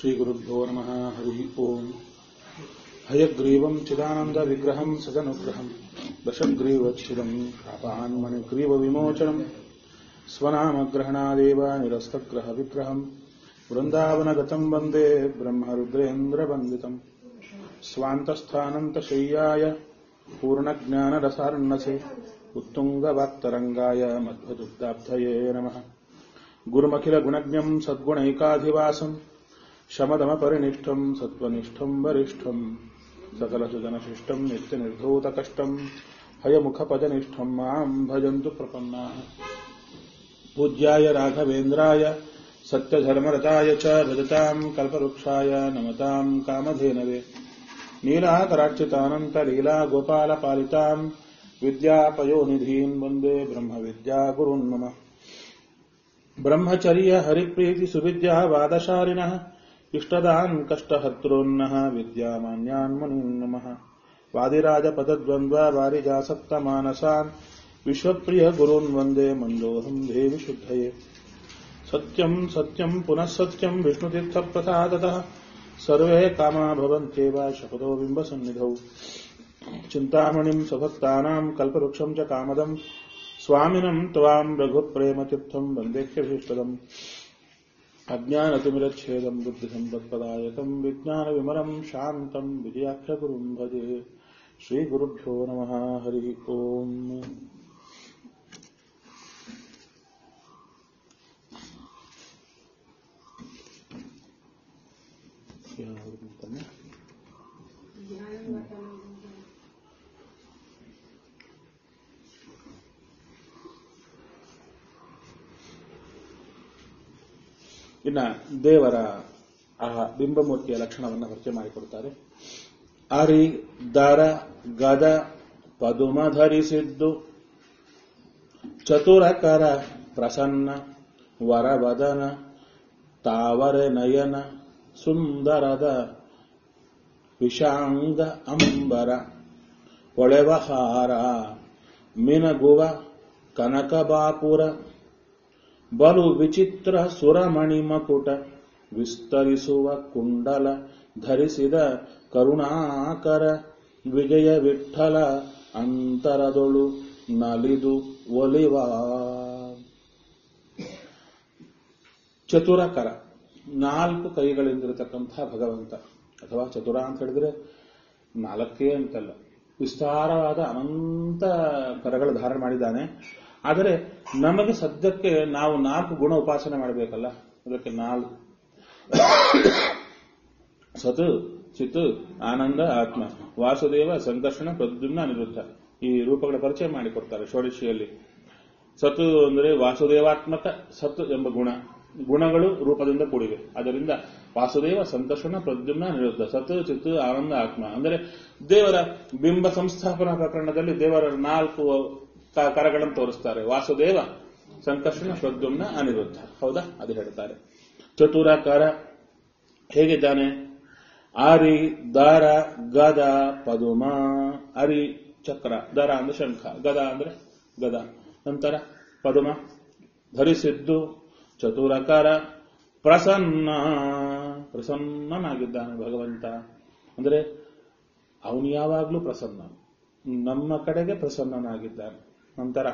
श्रीगुरुभ्यो नमः हरिः ओम् हयग्रीवम् चिदानन्दविग्रहम् सदनुग्रहम् दशग्रीवच्छिदम् शापान्मणिग्रीवविमोचनम् स्वनामग्रहणादेव निरस्तग्रहविग्रहम् वृन्दावनगतम् वन्दे ब्रह्मरुद्रेन्द्रवन्दितम् स्वान्तस्थानन्तशय्याय पूर्णज्ञानरसार्णसे उत्तुङ्गवाक्तरङ्गाय मध्वदुग्धाब्धये नमः गुरुमखिलगुणज्ञम् सद्गुणैकाधिवासम् शमदमपरिनिष्ठम् सत्त्वनिष्ठम् वरिष्ठम् सकलसुजनशिष्टम् नित्यनिर्धूतकष्टम् हयमुखपदनिष्ठम् माम् भजन्तु प्रपन्नाः पूज्याय राघवेन्द्राय सत्यधर्मरताय च भजताम् कल्पवृक्षाय नमताम् कामधेनवे नीलाकरार्चितानन्तलीला गोपालपालिताम् विद्यापयोनिधीन् वन्दे ब्रह्मविद्यागुरुन् मम ब्रह्मचर्य हरिप्रीति सुविद्या वादशालिनः इष्टदान् कष्टहर्तॄन्नः विद्यामान्यान् मुनीन् नमः वादिराजपदद्वन्द्व वारिजासक्तमानसान् विश्वप्रिय गुरून् वन्दे मन्दोऽहम् देवि शुद्धये सत्यम् सत्यम् पुनः सत्यम् विष्णुतीर्थप्रसादतः सर्वे कामा भवन्त्येव शपथो बिम्बसन्निधौ चिन्तामणिम् स्वभक्तानाम् कल्पवृक्षम् च कामदम् स्वामिनम् त्वाम् रघुप्रेमतीर्थम् वन्देह्यभीष्टदम् अज्ञानतिमिरच्छेदम् बुद्धिसम्पत्पदायकम् विज्ञानविमलम् शान्तम् विजयाख्यगुरुम् भजे श्रीगुरुभ्यो नमः हरिः ओम् ಇನ್ನ ದೇವರ ಆ ಬಿಂಬಮೂರ್ತಿಯ ಲಕ್ಷಣವನ್ನು ಪರಿಚಯ ಮಾಡಿಕೊಡ್ತಾರೆ ಅರಿ ದರ ಗದ ಪದುಮ ಧರಿಸಿದ್ದು ಚತುರಕರ ಪ್ರಸನ್ನ ವರವದನ ತಾವರೆ ನಯನ ಸುಂದರದ ವಿಷಾಂಗ ಅಂಬರ ಹೊಳೆವಹಾರ ಮಿನಗುವ ಕನಕಬಾಪುರ ಬಲು ವಿಚಿತ್ರ ಸುರಮಣಿ ಮಕುಟ ವಿಸ್ತರಿಸುವ ಕುಂಡಲ ಧರಿಸಿದ ಕರುಣಾಕರ ವಿಜಯ ವಿಠಲ ಅಂತರದೊಳು ನಲಿದು ಒಲಿವ ಚತುರಕರ ನಾಲ್ಕು ಕೈಗಳಿಂದಿರತಕ್ಕಂಥ ಭಗವಂತ ಅಥವಾ ಚತುರ ಅಂತ ಹೇಳಿದ್ರೆ ನಾಲ್ಕೇ ಅಂತಲ್ಲ ವಿಸ್ತಾರವಾದ ಅನಂತ ಕರಗಳ ಧಾರಣೆ ಮಾಡಿದ್ದಾನೆ ಆದರೆ ನಮಗೆ ಸದ್ಯಕ್ಕೆ ನಾವು ನಾಲ್ಕು ಗುಣ ಉಪಾಸನೆ ಮಾಡಬೇಕಲ್ಲ ಅದಕ್ಕೆ ನಾಲ್ಕು ಸತ್ ಚಿತ್ ಆನಂದ ಆತ್ಮ ವಾಸುದೇವ ಸಂಕರ್ಷಣ ಪ್ರದ್ಯುಮ್ನ ಅನಿರುದ್ಧ ಈ ರೂಪಗಳ ಪರಿಚಯ ಮಾಡಿಕೊಡ್ತಾರೆ ಷೋಡಶಿಯಲ್ಲಿ ಸತ್ ಅಂದರೆ ವಾಸುದೇವಾತ್ಮಕ ಸತ್ ಎಂಬ ಗುಣ ಗುಣಗಳು ರೂಪದಿಂದ ಕೂಡಿವೆ ಅದರಿಂದ ವಾಸುದೇವ ಸಂಕರ್ಷಣ ಪ್ರದ್ಯುಮ್ನ ನಿರುದ್ಧ ಸತ್ ಚಿತ್ ಆನಂದ ಆತ್ಮ ಅಂದರೆ ದೇವರ ಬಿಂಬ ಸಂಸ್ಥಾಪನಾ ಪ್ರಕರಣದಲ್ಲಿ ದೇವರ ನಾಲ್ಕು ಕರಗಳನ್ನು ತೋರಿಸ್ತಾರೆ ವಾಸುದೇವ ಸಂಕರ್ಷಣ ಪ್ರದ್ಯುಮ್ನ ಅನಿರುದ್ಧ ಹೌದಾ ಅದು ಹೇಳ್ತಾರೆ ಚತುರ ಕರ ಹೇಗಿದ್ದಾನೆ ಆರಿ ದಾರ ಗದ ಪದುಮ ಅರಿ ಚಕ್ರ ದರ ಅಂದ್ರೆ ಶಂಖ ಗದ ಅಂದ್ರೆ ಗದ ನಂತರ ಪದುಮ ಧರಿಸಿದ್ದು ಚತುರಕರ ಪ್ರಸನ್ನ ಪ್ರಸನ್ನನಾಗಿದ್ದಾನೆ ಭಗವಂತ ಅಂದ್ರೆ ಅವನು ಯಾವಾಗ್ಲೂ ಪ್ರಸನ್ನ ನಮ್ಮ ಕಡೆಗೆ ಪ್ರಸನ್ನನಾಗಿದ್ದಾನೆ ನಂತರ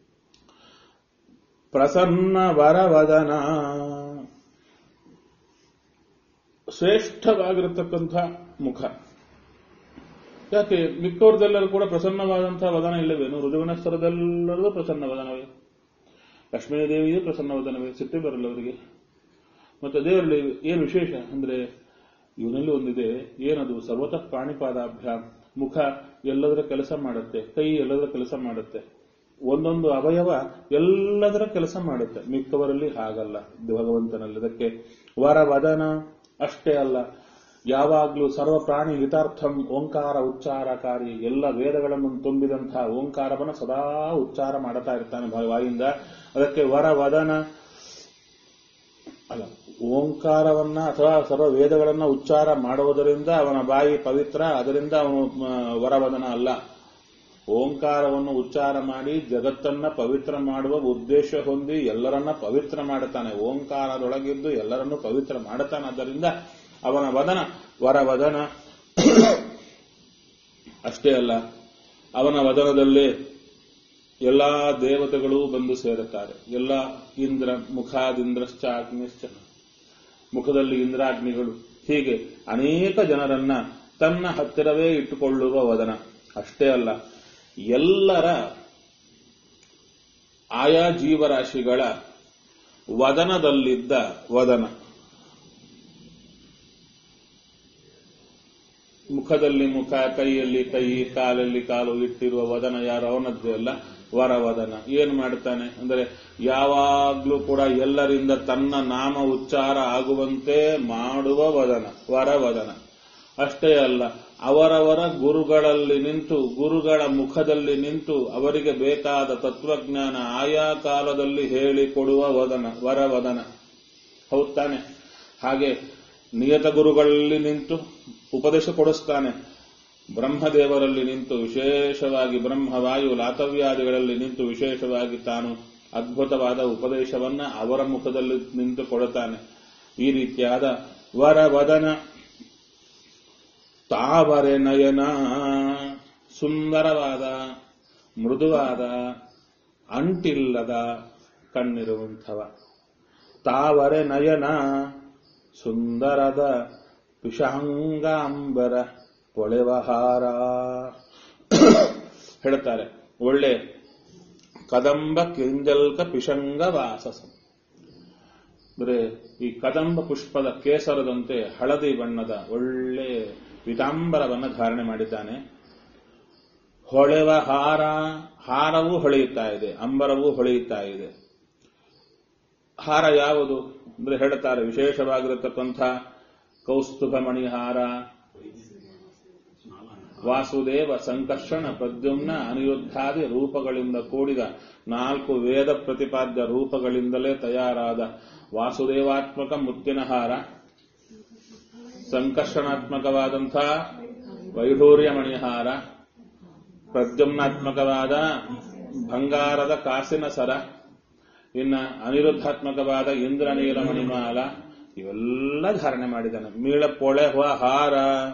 ಪ್ರಸನ್ನ ವರವದನ ಶ್ರೇಷ್ಠವಾಗಿರತಕ್ಕಂಥ ಮುಖ ಯಾಕೆ ಮಿಕ್ಕವ್ರದೆಲ್ಲರೂ ಕೂಡ ಪ್ರಸನ್ನವಾದಂತಹ ವದನ ಇಲ್ಲವೇನು ಋಜುವನಸ್ತರದೆಲ್ಲರೂ ಪ್ರಸನ್ನ ವದನವೇ ಲಕ್ಷ್ಮೀದೇವಿಯೂ ಪ್ರಸನ್ನ ವದನವೇ ಸಿಟ್ಟಿ ಬರಲ್ಲ ಅವರಿಗೆ ಮತ್ತೆ ದೇವರಲ್ಲಿ ಏನು ವಿಶೇಷ ಅಂದ್ರೆ ಇವನಲ್ಲಿ ಒಂದಿದೆ ಏನದು ಸರ್ವತಃ ಪ್ರಾಣಿಪಾದಾಭ್ಯ ಮುಖ ಎಲ್ಲದರ ಕೆಲಸ ಮಾಡುತ್ತೆ ಕೈ ಎಲ್ಲದರ ಕೆಲಸ ಮಾಡುತ್ತೆ ಒಂದೊಂದು ಅವಯವ ಎಲ್ಲದರ ಕೆಲಸ ಮಾಡುತ್ತೆ ಮಿಕ್ಕವರಲ್ಲಿ ಹಾಗಲ್ಲ ಭಗವಂತನಲ್ಲಿ ಅದಕ್ಕೆ ವರವದನ ಅಷ್ಟೇ ಅಲ್ಲ ಯಾವಾಗ್ಲೂ ಸರ್ವ ಪ್ರಾಣಿ ಹಿತಾರ್ಥಂ ಓಂಕಾರ ಉಚ್ಚಾರಕಾರಿ ಎಲ್ಲ ವೇದಗಳನ್ನು ತುಂಬಿದಂತಹ ಓಂಕಾರವನ್ನು ಸದಾ ಉಚ್ಚಾರ ಮಾಡುತ್ತಾ ಇರ್ತಾನೆ ವಾಯಿಂದ ಅದಕ್ಕೆ ವರವದನ ಅಲ್ಲ ಓಂಕಾರವನ್ನ ಅಥವಾ ಸರ್ವ ವೇದಗಳನ್ನ ಉಚ್ಚಾರ ಮಾಡುವುದರಿಂದ ಅವನ ಬಾಯಿ ಪವಿತ್ರ ಅದರಿಂದ ಅವನು ವರವದನ ಅಲ್ಲ ಓಂಕಾರವನ್ನು ಉಚ್ಚಾರ ಮಾಡಿ ಜಗತ್ತನ್ನ ಪವಿತ್ರ ಮಾಡುವ ಉದ್ದೇಶ ಹೊಂದಿ ಎಲ್ಲರನ್ನ ಪವಿತ್ರ ಮಾಡುತ್ತಾನೆ ಓಂಕಾರದೊಳಗಿದ್ದು ಎಲ್ಲರನ್ನೂ ಪವಿತ್ರ ಮಾಡುತ್ತಾನೆ ಆದ್ದರಿಂದ ಅವನ ವದನ ವರವದನ ಅಷ್ಟೇ ಅಲ್ಲ ಅವನ ವದನದಲ್ಲೇ ಎಲ್ಲಾ ದೇವತೆಗಳು ಬಂದು ಸೇರುತ್ತಾರೆ ಎಲ್ಲ ಇಂದ್ರ ಮುಖಾದಿಂದ್ರಶ್ಚ ಅಗ್ನಿಶ್ಚ ಮುಖದಲ್ಲಿ ಇಂದ್ರಾಗ್ನಿಗಳು ಹೀಗೆ ಅನೇಕ ಜನರನ್ನ ತನ್ನ ಹತ್ತಿರವೇ ಇಟ್ಟುಕೊಳ್ಳುವ ವದನ ಅಷ್ಟೇ ಅಲ್ಲ ಎಲ್ಲರ ಆಯಾ ಜೀವರಾಶಿಗಳ ವದನದಲ್ಲಿದ್ದ ವದನ ಮುಖದಲ್ಲಿ ಮುಖ ಕೈಯಲ್ಲಿ ಕೈ ಕಾಲಲ್ಲಿ ಕಾಲು ಇಟ್ಟಿರುವ ವದನ ಯಾರು ಅವನದ್ದೇ ಅಲ್ಲ ವರವದನ ಏನ್ ಮಾಡ್ತಾನೆ ಅಂದ್ರೆ ಯಾವಾಗ್ಲೂ ಕೂಡ ಎಲ್ಲರಿಂದ ತನ್ನ ನಾಮ ಉಚ್ಚಾರ ಆಗುವಂತೆ ಮಾಡುವ ವದನ ವರವದನ ಅಷ್ಟೇ ಅಲ್ಲ ಅವರವರ ಗುರುಗಳಲ್ಲಿ ನಿಂತು ಗುರುಗಳ ಮುಖದಲ್ಲಿ ನಿಂತು ಅವರಿಗೆ ಬೇಕಾದ ತತ್ವಜ್ಞಾನ ಆಯಾ ಕಾಲದಲ್ಲಿ ಹೇಳಿಕೊಡುವ ವದನ ವರವದನ ಹೌದ್ ತಾನೆ ಹಾಗೆ ನಿಯತ ಗುರುಗಳಲ್ಲಿ ನಿಂತು ಉಪದೇಶ ಕೊಡಿಸ್ತಾನೆ ಬ್ರಹ್ಮದೇವರಲ್ಲಿ ನಿಂತು ವಿಶೇಷವಾಗಿ ಬ್ರಹ್ಮವಾಯು ಲಾತವ್ಯಾದಿಗಳಲ್ಲಿ ನಿಂತು ವಿಶೇಷವಾಗಿ ತಾನು ಅದ್ಭುತವಾದ ಉಪದೇಶವನ್ನ ಅವರ ಮುಖದಲ್ಲಿ ನಿಂತು ಕೊಡುತ್ತಾನೆ ಈ ರೀತಿಯಾದ ವರವದನ ತಾವರೆ ನಯನ ಸುಂದರವಾದ ಮೃದುವಾದ ಅಂಟಿಲ್ಲದ ಕಣ್ಣಿರುವಂಥವ ತಾವರೆ ನಯನ ಸುಂದರದ ಪಿಶಾಂಗಾಂಬರ ಪೊಳೆವಹಾರ ಹೇಳ್ತಾರೆ ಒಳ್ಳೆ ಕದಂಬ ಕಿಂಜಲ್ಕ ಪಿಶಂಗ ವಾಸಸ ಅಂದ್ರೆ ಈ ಕದಂಬ ಪುಷ್ಪದ ಕೇಸರದಂತೆ ಹಳದಿ ಬಣ್ಣದ ಒಳ್ಳೆ ಪೀತಾಂಬರವನ್ನ ಧಾರಣೆ ಮಾಡಿದ್ದಾನೆ ಹೊಳೆವ ಹಾರ ಹಾರವೂ ಹೊಳೆಯುತ್ತಾ ಇದೆ ಅಂಬರವೂ ಹೊಳೆಯುತ್ತಾ ಇದೆ ಹಾರ ಯಾವುದು ಅಂದ್ರೆ ಹೇಳ್ತಾರೆ ವಿಶೇಷವಾಗಿರತಕ್ಕಂಥ ಕೌಸ್ತುಭ ಮಣಿಹಾರ ವಾಸುದೇವ ಸಂಕರ್ಷಣ ಪ್ರದ್ಯುಮ್ನ ಅನಿರುದ್ಧಾದಿ ರೂಪಗಳಿಂದ ಕೂಡಿದ ನಾಲ್ಕು ವೇದ ಪ್ರತಿಪಾದ್ಯ ರೂಪಗಳಿಂದಲೇ ತಯಾರಾದ ವಾಸುದೇವಾತ್ಮಕ ಮುತ್ತಿನ ಹಾರ ಸಂಕರ್ಷಣಾತ್ಮಕವಾದಂಥ ವೈಢೂರ್ಯ ಮಣಿಹಾರ ಪ್ರದ್ಯುಮ್ನಾತ್ಮಕವಾದ ಬಂಗಾರದ ಕಾಸಿನ ಸರ ಇನ್ನ ಅನಿರುದ್ಧಾತ್ಮಕವಾದ ಇಂದ್ರನೀಲ ಮಣಿಮಾಲ ಇವೆಲ್ಲ ಧಾರಣೆ ಮಾಡಿದ್ದಾನೆ ಮೀಳ ಪೊಳೆ ಹಾರ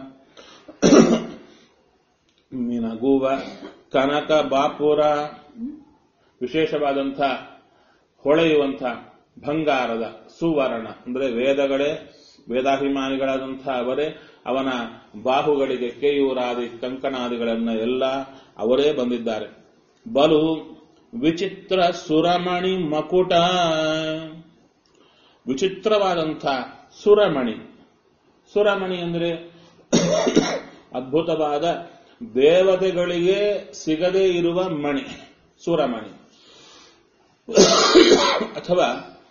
ಮಿನಗುವ ಕನಕ ಬಾಪುರ ವಿಶೇಷವಾದಂಥ ಹೊಳೆಯುವಂಥ ಬಂಗಾರದ ಸುವರ್ಣ ಅಂದ್ರೆ ವೇದಗಳೇ ವೇದಾಭಿಮಾನಿಗಳಾದಂಥ ಅವರೇ ಅವನ ಬಾಹುಗಳಿಗೆ ಕೇಯೂರಾದಿ ಕಂಕಣಾದಿಗಳನ್ನ ಎಲ್ಲ ಅವರೇ ಬಂದಿದ್ದಾರೆ ಬಲು ವಿಚಿತ್ರ ಸುರಮಣಿ ಮಕುಟ ವಿಚಿತ್ರವಾದಂಥ ಸುರಮಣಿ ಸುರಮಣಿ ಅಂದ್ರೆ ಅದ್ಭುತವಾದ ದೇವತೆಗಳಿಗೆ ಸಿಗದೇ ಇರುವ ಮಣಿ ಸುರಮಣಿ ಅಥವಾ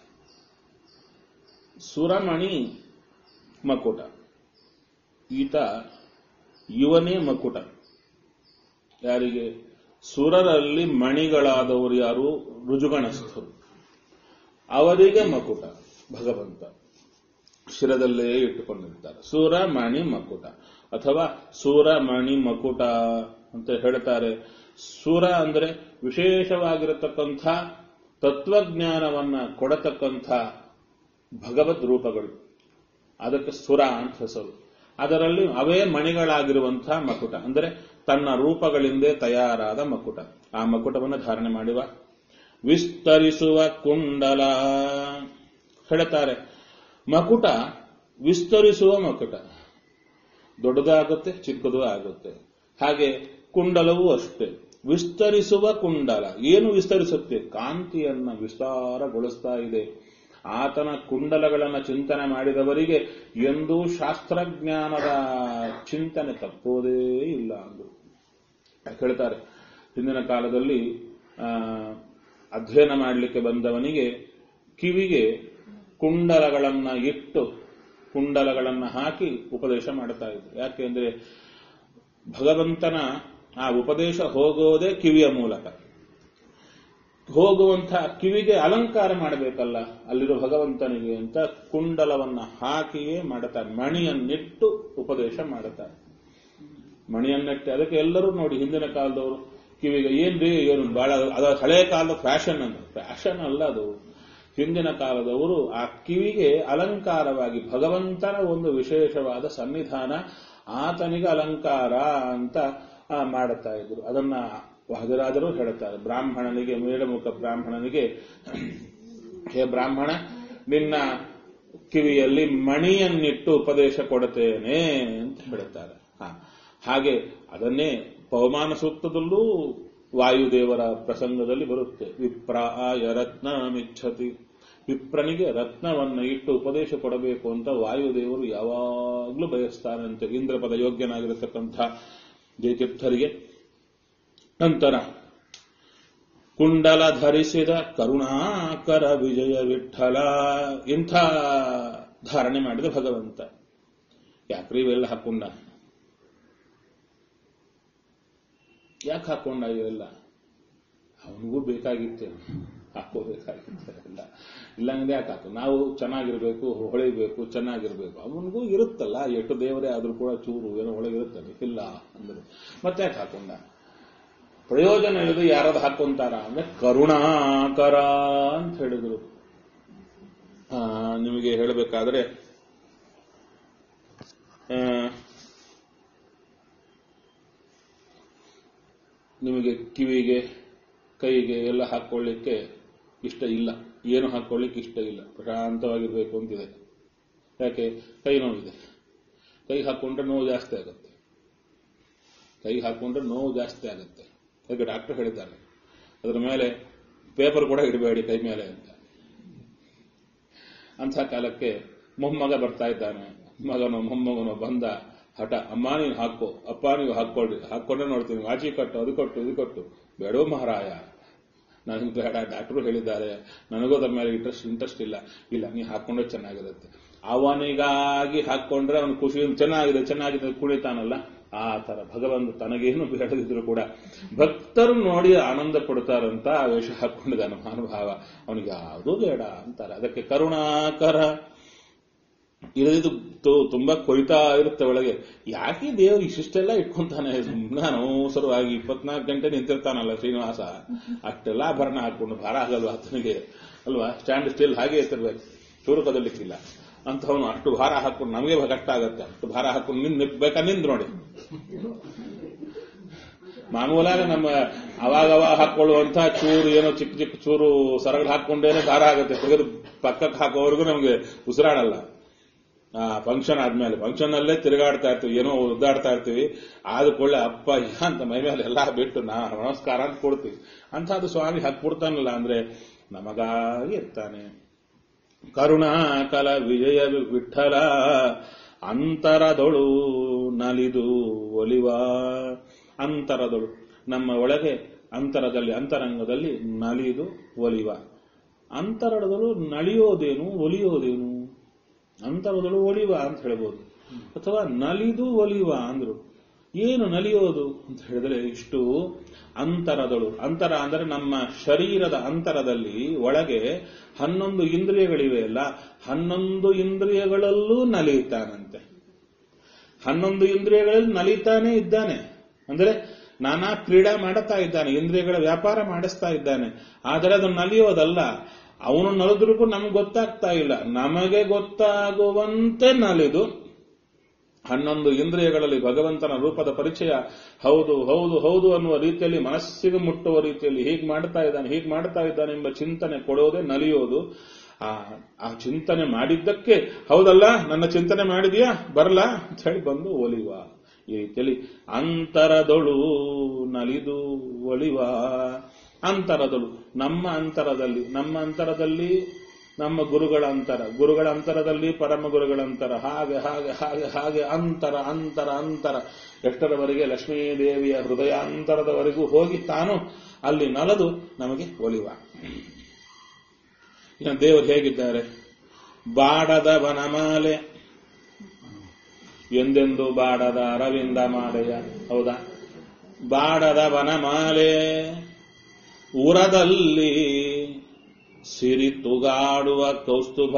ಸುರಮಣಿ ಮಕುಟ ಈತ ಇವನೇ ಮಕುಟ ಯಾರಿಗೆ ಸುರರಲ್ಲಿ ಮಣಿಗಳಾದವರು ಯಾರು ರುಜುಗಣಸ್ಥರು ಅವರಿಗೆ ಮಕುಟ ಭಗವಂತ ಶಿರದಲ್ಲೇ ಇಟ್ಟುಕೊಂಡಿರ್ತಾರೆ ಸೂರ ಮಣಿ ಮಕುಟ ಅಥವಾ ಸೂರ ಮಣಿ ಮಕುಟ ಅಂತ ಹೇಳ್ತಾರೆ ಸುರ ಅಂದ್ರೆ ವಿಶೇಷವಾಗಿರತಕ್ಕಂಥ ತತ್ವಜ್ಞಾನವನ್ನ ಕೊಡತಕ್ಕಂಥ ಭಗವದ್ ರೂಪಗಳು ಅದಕ್ಕೆ ಸುರ ಅಂತ ಹೆಸರು ಅದರಲ್ಲಿ ಅವೇ ಮಣಿಗಳಾಗಿರುವಂತಹ ಮಕುಟ ಅಂದರೆ ತನ್ನ ರೂಪಗಳಿಂದೇ ತಯಾರಾದ ಮಕುಟ ಆ ಮಕುಟವನ್ನು ಧಾರಣೆ ಮಾಡುವ ವಿಸ್ತರಿಸುವ ಕುಂಡಲ ಹೇಳ್ತಾರೆ ಮಕುಟ ವಿಸ್ತರಿಸುವ ಮಕುಟ ದೊಡ್ಡದಾಗುತ್ತೆ ಚಿಕ್ಕದು ಆಗುತ್ತೆ ಹಾಗೆ ಕುಂಡಲವೂ ಅಷ್ಟೇ ವಿಸ್ತರಿಸುವ ಕುಂಡಲ ಏನು ವಿಸ್ತರಿಸುತ್ತೆ ಕಾಂತಿಯನ್ನ ವಿಸ್ತಾರಗೊಳಿಸ್ತಾ ಇದೆ ಆತನ ಕುಂಡಲಗಳನ್ನು ಚಿಂತನೆ ಮಾಡಿದವರಿಗೆ ಎಂದೂ ಶಾಸ್ತ್ರಜ್ಞಾನದ ಚಿಂತನೆ ತಪ್ಪೋದೇ ಇಲ್ಲ ಅಂದು ಹೇಳ್ತಾರೆ ಹಿಂದಿನ ಕಾಲದಲ್ಲಿ ಆ, ಅಧ್ಯಯನ ಮಾಡಲಿಕ್ಕೆ ಬಂದವನಿಗೆ ಕಿವಿಗೆ ಕುಂಡಲಗಳನ್ನ ಇಟ್ಟು ಕುಂಡಲಗಳನ್ನ ಹಾಕಿ ಉಪದೇಶ ಮಾಡ್ತಾ ಇದ್ರು ಯಾಕೆಂದ್ರೆ ಭಗವಂತನ ಆ ಉಪದೇಶ ಹೋಗೋದೇ ಕಿವಿಯ ಮೂಲಕ ಹೋಗುವಂಥ ಕಿವಿಗೆ ಅಲಂಕಾರ ಮಾಡಬೇಕಲ್ಲ ಅಲ್ಲಿರೋ ಭಗವಂತನಿಗೆ ಅಂತ ಕುಂಡಲವನ್ನ ಹಾಕಿಯೇ ಮಾಡುತ್ತಾರೆ ಮಣಿಯನ್ನಿಟ್ಟು ಉಪದೇಶ ಮಾಡುತ್ತಾರೆ ಮಣಿಯನ್ನಿಟ್ಟು ಅದಕ್ಕೆ ಎಲ್ಲರೂ ನೋಡಿ ಹಿಂದಿನ ಕಾಲದವರು ಕಿವಿಗೆ ಏನ್ರಿ ಏನು ಬಹಳ ಅದು ಹಳೆ ಕಾಲದ ಫ್ಯಾಷನ್ ಅಂತ ಫ್ಯಾಷನ್ ಅಲ್ಲ ಅದು ಹಿಂದಿನ ಕಾಲದವರು ಆ ಕಿವಿಗೆ ಅಲಂಕಾರವಾಗಿ ಭಗವಂತನ ಒಂದು ವಿಶೇಷವಾದ ಸನ್ನಿಧಾನ ಆತನಿಗೆ ಅಲಂಕಾರ ಅಂತ ಆ, ಮಾಡುತ್ತಾ ಇದ್ರು ಅದನ್ನ ವಾದಿರಾಜರು ಹೇಳುತ್ತಾರೆ ಬ್ರಾಹ್ಮಣನಿಗೆ ಮೇಡಮುಖ ಬ್ರಾಹ್ಮಣನಿಗೆ ಹೇ ಬ್ರಾಹ್ಮಣ ನಿನ್ನ ಕಿವಿಯಲ್ಲಿ ಮಣಿಯನ್ನಿಟ್ಟು ಉಪದೇಶ ಕೊಡುತ್ತೇನೆ ಅಂತ ಹೇಳುತ್ತಾರೆ ಹ. ಹಾಗೆ ಅದನ್ನೇ ಪವಮಾನ ಸೂಕ್ತದಲ್ಲೂ ವಾಯುದೇವರ ಪ್ರಸಂಗದಲ್ಲಿ ಬರುತ್ತೆ ವಿಪ್ರಾಯ ರತ್ನಮಿಚ್ಛತಿ ವಿಪ್ರನಿಗೆ ರತ್ನವನ್ನ ಇಟ್ಟು ಉಪದೇಶ ಕೊಡಬೇಕು ಅಂತ ವಾಯುದೇವರು ಯಾವಾಗಲೂ ಬಯಸ್ತಾರಂತೆ ಇಂದ್ರಪದ ಯೋಗ್ಯನಾಗಿರತಕ್ಕಂಥ ಜಯತೀರ್ಥರಿಗೆ ನಂತರ ಕುಂಡಲ ಧರಿಸಿದ ಕರುಣಾಕರ ವಿಜಯ ವಿಠಲ ಇಂಥ ಧಾರಣೆ ಮಾಡಿದ ಭಗವಂತ ಯಾಕ್ರಿ ಇವೆಲ್ಲ ಹಾಕೊಂಡ ಯಾಕೆ ಹಾಕೊಂಡ ಇವೆಲ್ಲ ಅವನಿಗೂ ಬೇಕಾಗಿತ್ತೆ ಹಾಕೋಬೇಕಾಗಿತ್ತೆ ಎಲ್ಲ ಇಲ್ಲಂದ್ರೆ ಯಾಕೆ ಹಾಕು ನಾವು ಚೆನ್ನಾಗಿರ್ಬೇಕು ಹೊಳಿಬೇಕು ಚೆನ್ನಾಗಿರ್ಬೇಕು ಅವನಿಗೂ ಇರುತ್ತಲ್ಲ ಎಷ್ಟು ದೇವರೇ ಆದ್ರೂ ಕೂಡ ಚೂರು ಏನೋ ಒಳಗಿರುತ್ತಲ್ಲ ಇಲ್ಲ ಅಂದ್ರೆ ಮತ್ತೆ ಯಾಕೆ ಹಾಕೊಂಡ ಪ್ರಯೋಜನ ಇಳಿದು ಯಾರಾದ್ರು ಹಾಕೊಂತಾರ ಅಂದ್ರೆ ಕರುಣಾಕರ ಅಂತ ಹೇಳಿದ್ರು ಆ, ನಿಮಗೆ ಹೇಳಬೇಕಾದ್ರೆ ಆ, ನಿಮಗೆ ಕಿವಿಗೆ ಕೈಗೆ ಎಲ್ಲ ಹಾಕೊಳ್ಳಿಕ್ಕೆ ಇಷ್ಟ ಇಲ್ಲ ಏನು ಹಾಕೊಳ್ಳಿಕ್ಕೆ ಇಷ್ಟ ಇಲ್ಲ ಪ್ರಶಾಂತವಾಗಿರ್ಬೇಕು ಅಂತಿದೆ ಯಾಕೆ ಕೈ ನೋವಿದೆ ಕೈ ಹಾಕೊಂಡ್ರೆ ನೋವು ಜಾಸ್ತಿ ಆಗುತ್ತೆ ಕೈ ಹಾಕೊಂಡ್ರೆ ನೋವು ಜಾಸ್ತಿ ಆಗುತ್ತೆ ಯಾಕೆ ಡಾಕ್ಟರ್ ಹೇಳಿದ್ದಾರೆ ಅದರ ಮೇಲೆ ಪೇಪರ್ ಕೂಡ ಇಡಬೇಡಿ ಕೈ ಮೇಲೆ ಅಂತ ಅಂಥ ಕಾಲಕ್ಕೆ ಮೊಮ್ಮಗ ಬರ್ತಾ ಇದ್ದಾನೆ ಮಗನೋ ಮೊಮ್ಮಗನೋ ಬಂದ ಹಠ ಅಮ್ಮ ನೀನು ಹಾಕೋ ಅಪ್ಪ ನೀವು ಹಾಕೊಳ್ರಿ ಹಾಕೊಂಡ್ರೆ ನೋಡ್ತೀನಿ ವಾಚಿ ಕಟ್ಟು ಅದು ಕೊಟ್ಟು ಇದು ಕೊಟ್ಟು ಬೇಡೋ ಮಹಾರಾಯ ನನಗೆ ಬೇಡ ಡಾಕ್ಟರು ಹೇಳಿದ್ದಾರೆ ನನಗೂ ಅದ್ರ ಮೇಲೆ ಇಂಟ್ರೆಸ್ಟ್ ಇಂಟ್ರೆಸ್ಟ್ ಇಲ್ಲ ಇಲ್ಲ ನೀ ಹಾಕೊಂಡ್ರೆ ಚೆನ್ನಾಗಿರುತ್ತೆ ಅವನಿಗಾಗಿ ಹಾಕೊಂಡ್ರೆ ಅವನು ಖುಷಿ ಚೆನ್ನಾಗಿದೆ ಚೆನ್ನಾಗಿದೆ ಕುಣಿತಾನಲ್ಲ ಆ ತರ ಭಗವಂತ ತನಗೇನು ಬೇಡದಿದ್ರು ಕೂಡ ಭಕ್ತರು ನೋಡಿ ಆನಂದ ಪಡ್ತಾರಂತ ಆ ವೇಷ ಹಾಕೊಂಡಿದ್ದಾನೆ ಮಹಾನುಭಾವ ಅವನಿಗೆ ಯಾವುದೂ ಬೇಡ ಅಂತಾರೆ ಅದಕ್ಕೆ ಕರುಣಾಕರ ಇದು ತು- ತುಂಬಾ ಕೊಯ್ತಾ ಇರುತ್ತೆ ಒಳಗೆ ಯಾಕೆ ದೇವರು ಇಷ್ಟಿಷ್ಟೆಲ್ಲ ಇಟ್ಕೊಂತಾನೆ ಸುಮ್ಮನೆ ಅನವಸರವಾಗಿ ಇಪ್ಪತ್ನಾಲ್ಕು ಗಂಟೆ ನಿಂತಿರ್ತಾನಲ್ಲ ಶ್ರೀನಿವಾಸ ಅಷ್ಟೆಲ್ಲ ಆಭರಣ ಹಾಕೊಂಡು ಭಾರ ಆಗಲ್ವಾ ಆತನಿಗೆ ಅಲ್ವಾ ಸ್ಟ್ಯಾಂಡ್ ಸ್ಟಿಲ್ ಹಾಗೆ ಎತ್ತಿರ್ಬೇಕು ಚೂರು ಕದಲಿಕ್ಕಿಲ್ಲ ಅಂತವನು ಅಷ್ಟು ಭಾರ ಹಾಕೊಂಡು ನಮಗೆ ಕಷ್ಟ ಆಗತ್ತೆ ಅಷ್ಟು ಭಾರ ಹಾಕೊಂಡು ನಿಂದ್ ಬೇಕಾ ನಿಂದ್ ನೋಡಿ ಮಾಮೂಲಾಗಿ ನಮ್ಮ ಅವಾಗವಾಗ ಹಾಕೊಳ್ಳುವಂತ ಚೂರು ಏನೋ ಚಿಕ್ಕ ಚಿಕ್ಕ ಚೂರು ಸರಗಳು ಹಾಕೊಂಡೇನೆ ಭಾರ ಆಗುತ್ತೆ ತೆಗೆದು ಪಕ್ಕಕ್ಕೆ ಹಾಕೋವರೆಗೂ ನಮಗೆ ಉಸಿರಾಡಲ್ಲ ಆ ಫಂಕ್ಷನ್ ಆದ್ಮೇಲೆ ಫಂಕ್ಷನ್ ಅಲ್ಲೇ ತಿರುಗಾಡ್ತಾ ಇರ್ತೀವಿ ಏನೋ ಒದ್ದಾಡ್ತಾ ಇರ್ತೀವಿ ಆದ ಕೂಡಲೇ ಅಪ್ಪ ಅಯ್ಯ ಅಂತ ಮೈ ಮೇಲೆ ಎಲ್ಲ ಬಿಟ್ಟು ನಾ ನಮಸ್ಕಾರ ಅಂತ ಕೊಡ್ತೀವಿ ಅಂಥದ್ದು ಸ್ವಾಮಿ ಹಾಕ್ಬಿಡ್ತಾನಲ್ಲ ಅಂದ್ರೆ ನಮಗಾಗಿ ಇರ್ತಾನೆ ಕರುಣಾಕಲ ವಿಜಯ ವಿಠಲ ಅಂತರದೊಳು ನಲಿದು ಒಲಿವ ಅಂತರದೊಳು ನಮ್ಮ ಒಳಗೆ ಅಂತರದಲ್ಲಿ ಅಂತರಂಗದಲ್ಲಿ ನಲಿದು ಒಲಿವ ಅಂತರದೊಳು ನಲಿಯೋದೇನು ಒಲಿಯೋದೇನು ಅಂತರದೊಳು ಒಲಿವ ಅಂತ ಹೇಳ್ಬೋದು ಅಥವಾ ನಲಿದು ಒಲಿವ ಅಂದ್ರು ಏನು ನಲಿಯೋದು ಅಂತ ಹೇಳಿದ್ರೆ ಇಷ್ಟು ಅಂತರದಳು ಅಂತರ ಅಂದರೆ ನಮ್ಮ ಶರೀರದ ಅಂತರದಲ್ಲಿ ಒಳಗೆ ಹನ್ನೊಂದು ಇಂದ್ರಿಯಗಳಿವೆ ಅಲ್ಲ ಹನ್ನೊಂದು ಇಂದ್ರಿಯಗಳಲ್ಲೂ ನಲಿತಾನಂತೆ ಹನ್ನೊಂದು ಇಂದ್ರಿಯಗಳಲ್ಲಿ ನಲಿತಾನೇ ಇದ್ದಾನೆ ಅಂದರೆ ನಾನಾ ಕ್ರೀಡಾ ಮಾಡುತ್ತಾ ಇದ್ದಾನೆ ಇಂದ್ರಿಯಗಳ ವ್ಯಾಪಾರ ಮಾಡಿಸ್ತಾ ಇದ್ದಾನೆ ಆದರೆ ಅದು ನಲಿಯೋದಲ್ಲ ಅವನು ನಲಿದ್ರೂ ನಮ್ಗೆ ಗೊತ್ತಾಗ್ತಾ ಇಲ್ಲ ನಮಗೆ ಗೊತ್ತಾಗುವಂತೆ ನಲಿದು ಹನ್ನೊಂದು ಇಂದ್ರಿಯಗಳಲ್ಲಿ ಭಗವಂತನ ರೂಪದ ಪರಿಚಯ ಹೌದು ಹೌದು ಹೌದು ಅನ್ನುವ ರೀತಿಯಲ್ಲಿ ಮನಸ್ಸಿಗೆ ಮುಟ್ಟುವ ರೀತಿಯಲ್ಲಿ ಹೀಗೆ ಮಾಡ್ತಾ ಇದ್ದಾನೆ ಹೀಗೆ ಮಾಡ್ತಾ ಇದ್ದಾನೆ ಎಂಬ ಚಿಂತನೆ ಕೊಡೋದೇ ನಲಿಯೋದು ಆ ಆ ಚಿಂತನೆ ಮಾಡಿದ್ದಕ್ಕೆ ಹೌದಲ್ಲ ನನ್ನ ಚಿಂತನೆ ಮಾಡಿದ್ಯಾ ಬರಲ್ಲ ಅಂತ ಹೇಳಿ ಬಂದು ಒಲಿವ ಈ ರೀತಿಯಲ್ಲಿ ಅಂತರದೊಳು ನಲಿದು ಒಲಿವ ಅಂತರದೊಳು ನಮ್ಮ ಅಂತರದಲ್ಲಿ ನಮ್ಮ ಅಂತರದಲ್ಲಿ ನಮ್ಮ ಗುರುಗಳ ಅಂತರ ಗುರುಗಳ ಅಂತರದಲ್ಲಿ ಪರಮ ಗುರುಗಳ ಅಂತರ ಹಾಗೆ ಹಾಗೆ ಹಾಗೆ ಹಾಗೆ ಅಂತರ ಅಂತರ ಅಂತರ ಎಷ್ಟರವರೆಗೆ ಲಕ್ಷ್ಮೀದೇವಿಯ ಹೃದಯಾಂತರದವರೆಗೂ ಹೋಗಿ ತಾನು ಅಲ್ಲಿ ನಲದು ನಮಗೆ ಒಲಿವ ಇನ್ನು ದೇವರು ಹೇಗಿದ್ದಾರೆ ಬಾಡದ ವನಮಾಲೆ ಎಂದೆಂದು ಬಾಡದ ಅರವಿಂದ ಮಾಲೆಯ ಹೌದಾ ಬಾಡದ ವನಮಾಲೆ ಉರದಲ್ಲಿ ಸಿರಿ ತುಗಾಡುವ ಕೌಸ್ತುಭ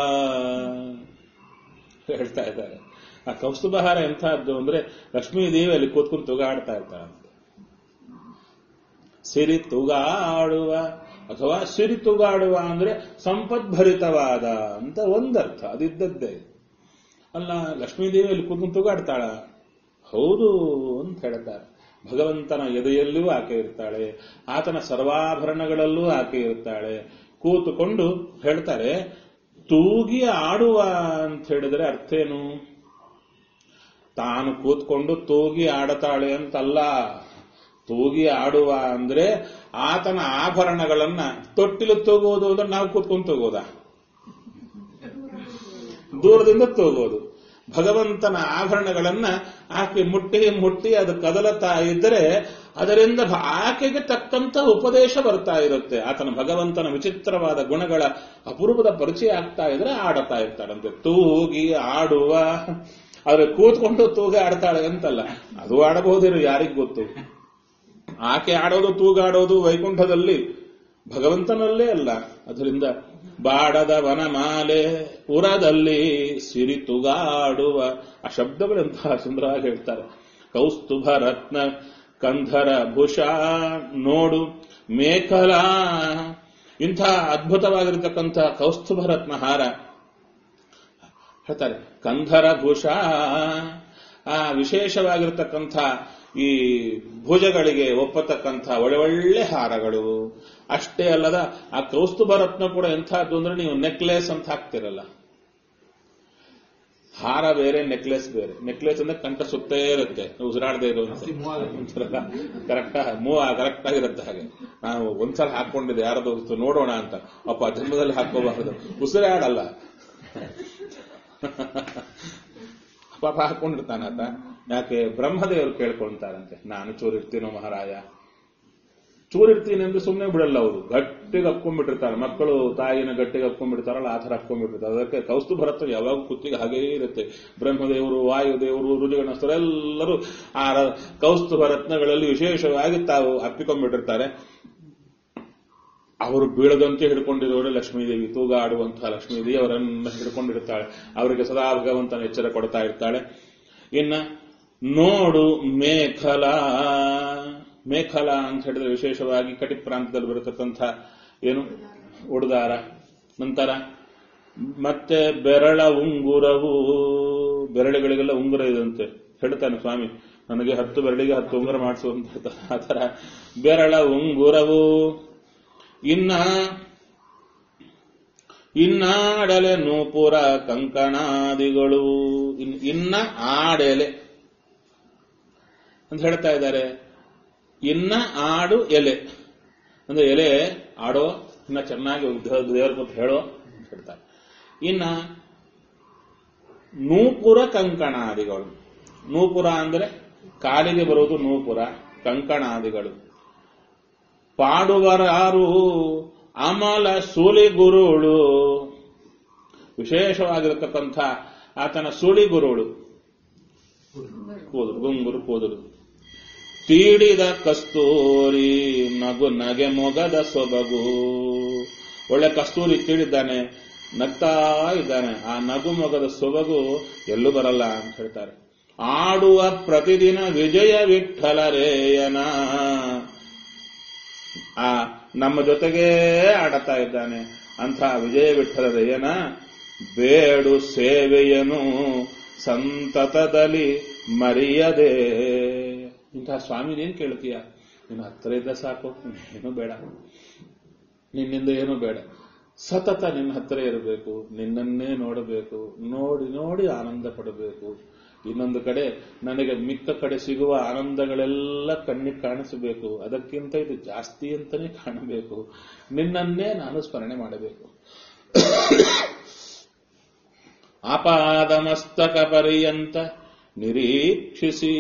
ಹೇಳ್ತಾ ಇದ್ದಾರೆ ಆ ಕೌಸ್ತುಭಹಾರ ಎಂಥದ್ದು ಅಂದ್ರೆ ಲಕ್ಷ್ಮೀ ದೇವಿ ಅಲ್ಲಿ ಕೂತ್ಕೊಂಡು ತುಗಾಡ್ತಾ ಇರ್ತಾಳೆ ಸಿರಿ ತುಗಾಡುವ ಅಥವಾ ಸಿರಿ ತುಗಾಡುವ ಅಂದ್ರೆ ಸಂಪದ್ಭರಿತವಾದ ಅಂತ ಒಂದರ್ಥ ಅದಿದ್ದದ್ದೇ ಅಲ್ಲ ಲಕ್ಷ್ಮೀದೇವಿ ಅಲ್ಲಿ ಕೂತ್ಕೊಂಡು ತುಗಾಡ್ತಾಳ ಹೌದು ಅಂತ ಹೇಳ್ತಾರೆ ಭಗವಂತನ ಎದೆಯಲ್ಲೂ ಆಕೆ ಇರ್ತಾಳೆ ಆತನ ಸರ್ವಾಭರಣಗಳಲ್ಲೂ ಆಕೆ ಇರ್ತಾಳೆ ಕೂತುಕೊಂಡು ಹೇಳ್ತಾರೆ ತೂಗಿ ಆಡುವ ಅಂತ ಹೇಳಿದ್ರೆ ಅರ್ಥ ಏನು ತಾನು ಕೂತ್ಕೊಂಡು ತೂಗಿ ಆಡತಾಳೆ ಅಂತಲ್ಲ ತೂಗಿ ಆಡುವ ಅಂದ್ರೆ ಆತನ ಆಭರಣಗಳನ್ನ ತೊಟ್ಟಿಲು ತೂಗುವುದು ಅಂದ್ರೆ ನಾವು ಕೂತ್ಕೊಂಡು ತಗೋದ ದೂರದಿಂದ ತೂಗೋದು ಭಗವಂತನ ಆಭರಣಗಳನ್ನ ಆಕೆ ಮುಟ್ಟಿ ಮುಟ್ಟಿ ಅದು ಕದಲತಾ ಇದ್ದರೆ ಅದರಿಂದ ಭ- ಆಕೆಗೆ ತಕ್ಕಂತ ಉಪದೇಶ ಬರ್ತಾ ಇರುತ್ತೆ ಆತನ ಭಗವಂತನ ವಿಚಿತ್ರವಾದ ಗುಣಗಳ ಅಪರೂಪದ ಪರಿಚಯ ಆಗ್ತಾ ಇದ್ರೆ ಆಡತಾ ಇರ್ತಾಳಂತೆ ತೂಗಿ ಆಡುವ ಆದ್ರೆ ಕೂತ್ಕೊಂಡು ತೂಗಿ ಆಡ್ತಾಳೆ ಅಂತಲ್ಲ ಅದು ಆಡಬಹುದಿರು ಯಾರಿಗ್ ಗೊತ್ತು ಆಕೆ ಆಡೋದು ತೂಗಾಡೋದು ವೈಕುಂಠದಲ್ಲಿ ಭಗವಂತನಲ್ಲೇ ಅಲ್ಲ ಅದರಿಂದ ಬಾಡದ ವನಮಾಲೆ ಪುರದಲ್ಲಿ ಸಿರಿ ತುಗಾಡುವ ಆ ಶಬ್ದಗಳೆಂತಹ ಸುಂದರವಾಗಿ ಹೇಳ್ತಾರೆ ಕೌಸ್ತುಭ ರತ್ನ ಕಂಧರ ಭೂಷ ನೋಡು ಮೇಖಲಾ ಇಂಥ ಅದ್ಭುತವಾಗಿರತಕ್ಕಂಥ ಕೌಸ್ತುಭ ರತ್ನ ಹಾರ ಹೇಳ್ತಾರೆ ಕಂಧರ ಭೂಷ ಆ ವಿಶೇಷವಾಗಿರ್ತಕ್ಕಂಥ ಈ ಭುಜಗಳಿಗೆ ಒಪ್ಪತಕ್ಕಂಥ ಒಳ್ಳೆ ಒಳ್ಳೆ ಹಾರಗಳು ಅಷ್ಟೇ ಅಲ್ಲದ ಆ ಕೌಸ್ತುಭ ರತ್ನ ಕೂಡ ಎಂಥದ್ದು ಅಂದ್ರೆ ನೀವು ನೆಕ್ಲೆಸ್ ಅಂತ ಹಾಕ್ತಿರಲ್ಲ ಹಾರ ಬೇರೆ ನೆಕ್ಲೆಸ್ ಬೇರೆ ನೆಕ್ಲೆಸ್ ಅಂದ್ರೆ ಕಂಠ ಸುತ್ತೇ ಇರುತ್ತೆ ಉಸಿರಾಡದೆ ಇರುವಂತೆ ಕರೆಕ್ಟ್ ಮೂವ್ ಕರೆಕ್ಟ್ ಆಗಿರುತ್ತೆ ಹಾಗೆ ನಾವು ಒಂದ್ಸಲ ಹಾಕೊಂಡಿದ್ದೆ ಯಾರದು ಹೊಸ್ತು ನೋಡೋಣ ಅಂತ ಅಪ್ಪ ಜನ್ಮದಲ್ಲಿ ಹಾಕೋಬಾರದು ಉಸಿರಾಡಲ್ಲ ಪಾಪ ಹಾಕೊಂಡಿರ್ತಾನ ಆತ ಯಾಕೆ ಬ್ರಹ್ಮದೇವರು ಕೇಳ್ಕೊಳ್ತಾರಂತೆ ನಾನು ಚೂರಿರ್ತೀನೋ ಮಹಾರಾಯ ಚೂರಿರ್ತೀನಿ ಅಂದ್ರೆ ಸುಮ್ಮನೆ ಬಿಡಲ್ಲ ಅವರು ಗಟ್ಟಿಗೆ ಹಪ್ಕೊಂಡ್ಬಿಟ್ಟಿರ್ತಾರೆ ಮಕ್ಕಳು ತಾಯಿನ ಗಟ್ಟಿಗೆ ಹಪ್ಕೊಂಡ್ಬಿಡ್ತಾರಲ್ಲ ಆ ಥರ ಹಪ್ಕೊಂಡ್ಬಿಟ್ಟಿರ್ತಾರೆ ಅದಕ್ಕೆ ಕೌಸ್ತುಭ ಭರತ ಯಾವಾಗ ಕುತ್ತಿಗೆ ಹಾಗೇ ಇರುತ್ತೆ ಬ್ರಹ್ಮದೇವರು ವಾಯುದೇವರು ರುಜುಗಣಸ್ಥರು ಎಲ್ಲರೂ ಆ ರ- ಕೌಸ್ತುಭ ರತ್ನಗಳಲ್ಲಿ ವಿಶೇಷವಾಗಿ ತಾವು ಅಪ್ಪಿಕೊಂಡ್ಬಿಟ್ಟಿರ್ತಾರೆ ಅವರು ಬೀಳದಂತೆ ಹಿಡ್ಕೊಂಡಿರೋರು ಲಕ್ಷ್ಮೀದೇವಿ ತೂಗಾಡುವಂತಹ ಲಕ್ಷ್ಮೀದೇವಿ ಅವರನ್ನ ಹಿಡ್ಕೊಂಡಿರ್ತಾಳೆ ಅವರಿಗೆ ಸದಾ ಭಗವಂತನ ಎಚ್ಚರ ಕೊಡ್ತಾ ಇರ್ತಾಳೆ ಇನ್ನ ನೋಡು ಮೇಖಲ ಮೇಖಲ ಅಂತ ಹೇಳಿದ್ರೆ ವಿಶೇಷವಾಗಿ ಕಟಿ ಪ್ರಾಂತದಲ್ಲಿ ಬರತಕ್ಕಂಥ ಏನು ಉಡುದಾರ ನಂತರ ಮತ್ತೆ ಬೆರಳ ಉಂಗುರವು ಬೆರಳುಗಳಿಗೆಲ್ಲ ಉಂಗುರ ಇದಂತೆ ಹೇಳ್ತಾನೆ ಸ್ವಾಮಿ ನನಗೆ ಹತ್ತು ಬೆರಳಿಗೆ ಹತ್ತು ಉಂಗುರ ಮಾಡಿಸುವಂತ ಆ ತರ ಬೆರಳ ಉಂಗುರವು ಇನ್ನ ಇನ್ನಾಡಲೆ ನೂಪುರ ಕಂಕಣಾದಿಗಳು ಇನ್- ಇನ್ನ ಆಡೆಲೆ ಅಂತ ಹೇಳ್ತಾ ಇದ್ದಾರೆ ಇನ್ನ ಆಡು ಎಲೆ ಅಂದ್ರೆ ಎಲೆ ಆಡೋ ಇನ್ನ ಚೆನ್ನಾಗಿ ದೇ- ದೇವರ ಕೂತು ಹೇಳೋ ಅಂತ ಹೇಳ್ತಾರೆ ಇನ್ನ ನೂಪುರ ಕಂಕಣಾದಿಗಳು ನೂಪುರ ಅಂದ್ರೆ ಕಾಲಿಗೆ ಬರುವುದು ನೂಪುರ ಕಂಕಣಾದಿಗಳು ಪಾಡುವರಾರು ಅಮಲ ಸುಳಿಗುರುಳು ವಿಶೇಷವಾಗಿರತಕ್ಕಂಥ ಆತನ ಸುಳಿಗುರುಳು ಕೂದಲು ಗುಂಗುರು ಕೂದಲು ತೀಡಿದ ಕಸ್ತೂರಿ ನಗು ನಗೆ ಮೊಗದ ಸೊಬಗು ಒಳ್ಳೆ ಕಸ್ತೂರಿ ತೀಡಿದ್ದಾನೆ ನಗ್ತಾ ಇದ್ದಾನೆ ಆ ನಗು ಮೊಗದ ಸೊಬಗು ಎಲ್ಲೂ ಬರಲ್ಲ ಅಂತ ಹೇಳ್ತಾರೆ ಆಡುವ ಪ್ರತಿದಿನ ವಿಜಯ ವಿಠಲರೇಯನ ಆ ನಮ್ಮ ಜೊತೆಗೇ ಆಡತಾ ಇದ್ದಾನೆ ಅಂಥ ವಿಜಯ ವಿಠಲರೇಯನ ಬೇಡು ಸೇವೆಯನು ಸಂತತದಲ್ಲಿ ಮರೆಯದೆ ಇಂತಹ ಸ್ವಾಮಿ ಏನ್ ಕೇಳ್ತೀಯ ನೀನು ಹತ್ತಿರ ಇದ್ದ ಸಾಕು ಏನು ಬೇಡ ನಿನ್ನಿಂದ ಏನು ಬೇಡ ಸತತ ನಿನ್ನ ಹತ್ತಿರ ಇರಬೇಕು ನಿನ್ನನ್ನೇ ನೋಡಬೇಕು ನೋಡಿ ನೋಡಿ ಆನಂದ ಪಡಬೇಕು ಇನ್ನೊಂದು ಕಡೆ ನನಗೆ ಮಿಕ್ಕ ಕಡೆ ಸಿಗುವ ಆನಂದಗಳೆಲ್ಲ ಕಣ್ಣಿಗೆ ಕಾಣಿಸಬೇಕು ಅದಕ್ಕಿಂತ ಇದು ಜಾಸ್ತಿ ಅಂತಾನೆ ಕಾಣಬೇಕು ನಿನ್ನನ್ನೇ ನಾನು ಸ್ಮರಣೆ ಮಾಡಬೇಕು ಆಪಾದಮಸ್ತಕ ಪರ್ಯಂತ ನಿರೀಕ್ಷಿಸಿ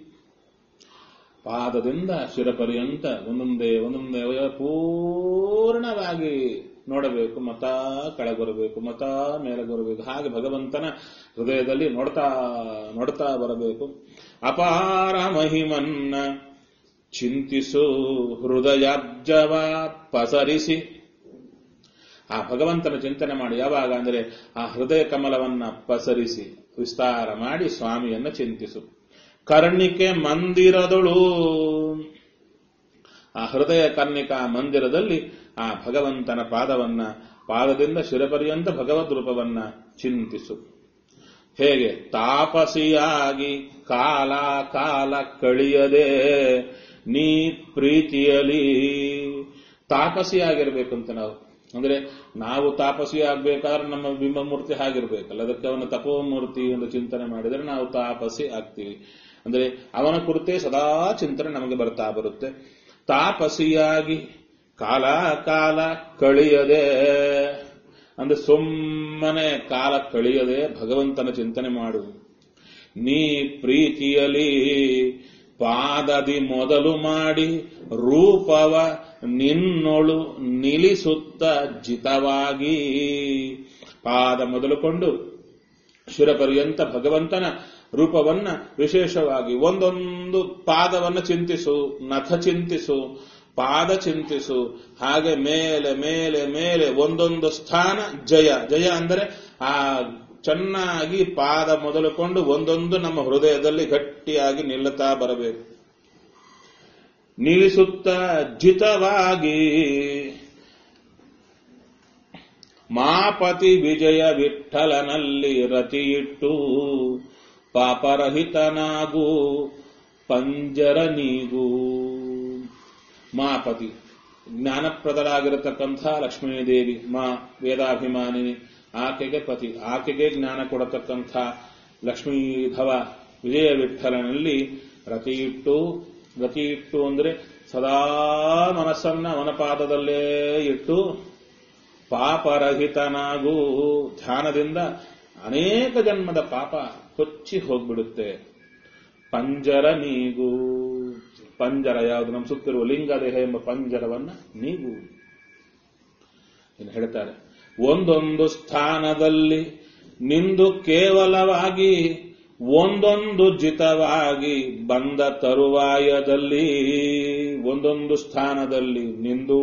ಪಾದದಿಂದ ಶಿರಪರ್ಯಂತ ಒಂದೊಂದೇ ಒಂದೊಂದೇ ಅವಯವ ಪೂರ್ಣವಾಗಿ ನೋಡಬೇಕು ಮತ ಕೆಳಗೊರಬೇಕು ಮತ ಮೇಲೆಗೊರಬೇಕು ಹಾಗೆ ಭಗವಂತನ ಹೃದಯದಲ್ಲಿ ನೋಡ್ತಾ ನೋಡ್ತಾ ಬರಬೇಕು ಅಪಾರ ಮಹಿಮನ್ನ ಚಿಂತಿಸು ಹೃದಯಾಬ್ಜವ ಪಸರಿಸಿ ಆ ಭಗವಂತನ ಚಿಂತನೆ ಮಾಡಿ ಯಾವಾಗ ಅಂದರೆ ಆ ಹೃದಯ ಕಮಲವನ್ನ ಪಸರಿಸಿ ವಿಸ್ತಾರ ಮಾಡಿ ಸ್ವಾಮಿಯನ್ನ ಚಿಂತಿಸು ಕರ್ಣಿಕೆ ಮಂದಿರದಳು ಆ ಹೃದಯ ಕರ್ಣಿಕಾ ಮಂದಿರದಲ್ಲಿ ಆ ಭಗವಂತನ ಪಾದವನ್ನ ಪಾದದಿಂದ ಶಿರಪರ್ಯಂತ ಭಗವದ್ ರೂಪವನ್ನ ಚಿಂತಿಸು ಹೇಗೆ ತಾಪಸಿಯಾಗಿ ಕಾಲ ಕಾಲ ಕಳಿಯದೆ ನೀ ಪ್ರೀತಿಯಲಿ ತಾಪಸಿಯಾಗಿರ್ಬೇಕು ಅಂತ ನಾವು ಅಂದ್ರೆ ನಾವು ತಾಪಸಿ ಆಗ್ಬೇಕಾದ್ರೆ ನಮ್ಮ ಬಿಂಬಮೂರ್ತಿ ಹಾಗಿರ್ಬೇಕಲ್ಲ ಅದಕ್ಕೆ ಅವನ ತಪೋಮೂರ್ತಿ ಎಂದು ಚಿಂತನೆ ಮಾಡಿದರೆ ನಾವು ತಾಪಸಿ ಆಗ್ತೀವಿ ಅಂದ್ರೆ ಅವನ ಕುರಿತೇ ಸದಾ ಚಿಂತನೆ ನಮಗೆ ಬರ್ತಾ ಬರುತ್ತೆ ತಾಪಸಿಯಾಗಿ ಕಾಲ ಕಾಲ ಕಳಿಯದೆ ಅಂದ್ರೆ ಸುಮ್ಮನೆ ಕಾಲ ಕಳಿಯದೆ ಭಗವಂತನ ಚಿಂತನೆ ಮಾಡು ನೀ ಪ್ರೀತಿಯಲಿ ಪಾದದಿ ಮೊದಲು ಮಾಡಿ ರೂಪವ ನಿನ್ನೊಳು ನಿಲ್ಲಿಸುತ್ತ ಜಿತವಾಗಿ ಪಾದ ಮೊದಲುಕೊಂಡು ಶಿರಪರ್ಯಂತ ಭಗವಂತನ ರೂಪವನ್ನ ವಿಶೇಷವಾಗಿ ಒಂದೊಂದು ಪಾದವನ್ನ ಚಿಂತಿಸು ನಖ ಚಿಂತಿಸು ಪಾದ ಚಿಂತಿಸು ಹಾಗೆ ಮೇಲೆ ಮೇಲೆ ಮೇಲೆ ಒಂದೊಂದು ಸ್ಥಾನ ಜಯ ಜಯ ಅಂದರೆ ಆ ಚೆನ್ನಾಗಿ ಪಾದ ಮೊದಲುಕೊಂಡು ಒಂದೊಂದು ನಮ್ಮ ಹೃದಯದಲ್ಲಿ ಗಟ್ಟಿಯಾಗಿ ನಿಲ್ಲುತ್ತಾ ಬರಬೇಕು ನಿಲ್ಲಿಸುತ್ತ ಜಿತವಾಗಿ ಮಾಪತಿ ವಿಜಯ ವಿಠಲನಲ್ಲಿ ರತಿಯಿಟ್ಟು ಪಾಪರಹಿತನಾಗೂ ಪಂಜರ ನೀಗೂ ಮಾಪತಿ ಜ್ಞಾನಪ್ರದರಾಗಿರತಕ್ಕಂಥ ಲಕ್ಷ್ಮೀದೇವಿ ಮಾ ವೇದಾಭಿಮಾನಿನಿ ಆಕೆಗೆ ಪತಿ ಆಕೆಗೆ ಜ್ಞಾನ ಕೊಡತಕ್ಕಂಥ ಲಕ್ಷ್ಮೀಧವ ವಿಜಯ ವಿಠಲನಲ್ಲಿ ರತಿಯಿಟ್ಟು ರತಿಯಿಟ್ಟು ಅಂದ್ರೆ ಸದಾ ಮನಸ್ಸನ್ನ ಅವನ ಪಾದದಲ್ಲೇ ಇಟ್ಟು ಪಾಪರಹಿತನಾಗೂ ಧ್ಯಾನದಿಂದ ಅನೇಕ ಜನ್ಮದ ಪಾಪ ಕೊಚ್ಚಿ ಹೋಗ್ಬಿಡುತ್ತೆ ಪಂಜರ ನೀಗೂ ಪಂಜರ ಯಾವುದು ನಮ್ಮ ಸುತ್ತಿರುವ ಲಿಂಗದೇಹ ಎಂಬ ಪಂಜರವನ್ನ ನೀಗು ಇನ್ನು ಹೇಳ್ತಾರೆ ಒಂದೊಂದು ಸ್ಥಾನದಲ್ಲಿ ನಿಂದು ಕೇವಲವಾಗಿ ಒಂದೊಂದು ಜಿತವಾಗಿ ಬಂದ ತರುವಾಯದಲ್ಲಿ ಒಂದೊಂದು ಸ್ಥಾನದಲ್ಲಿ ನಿಂದು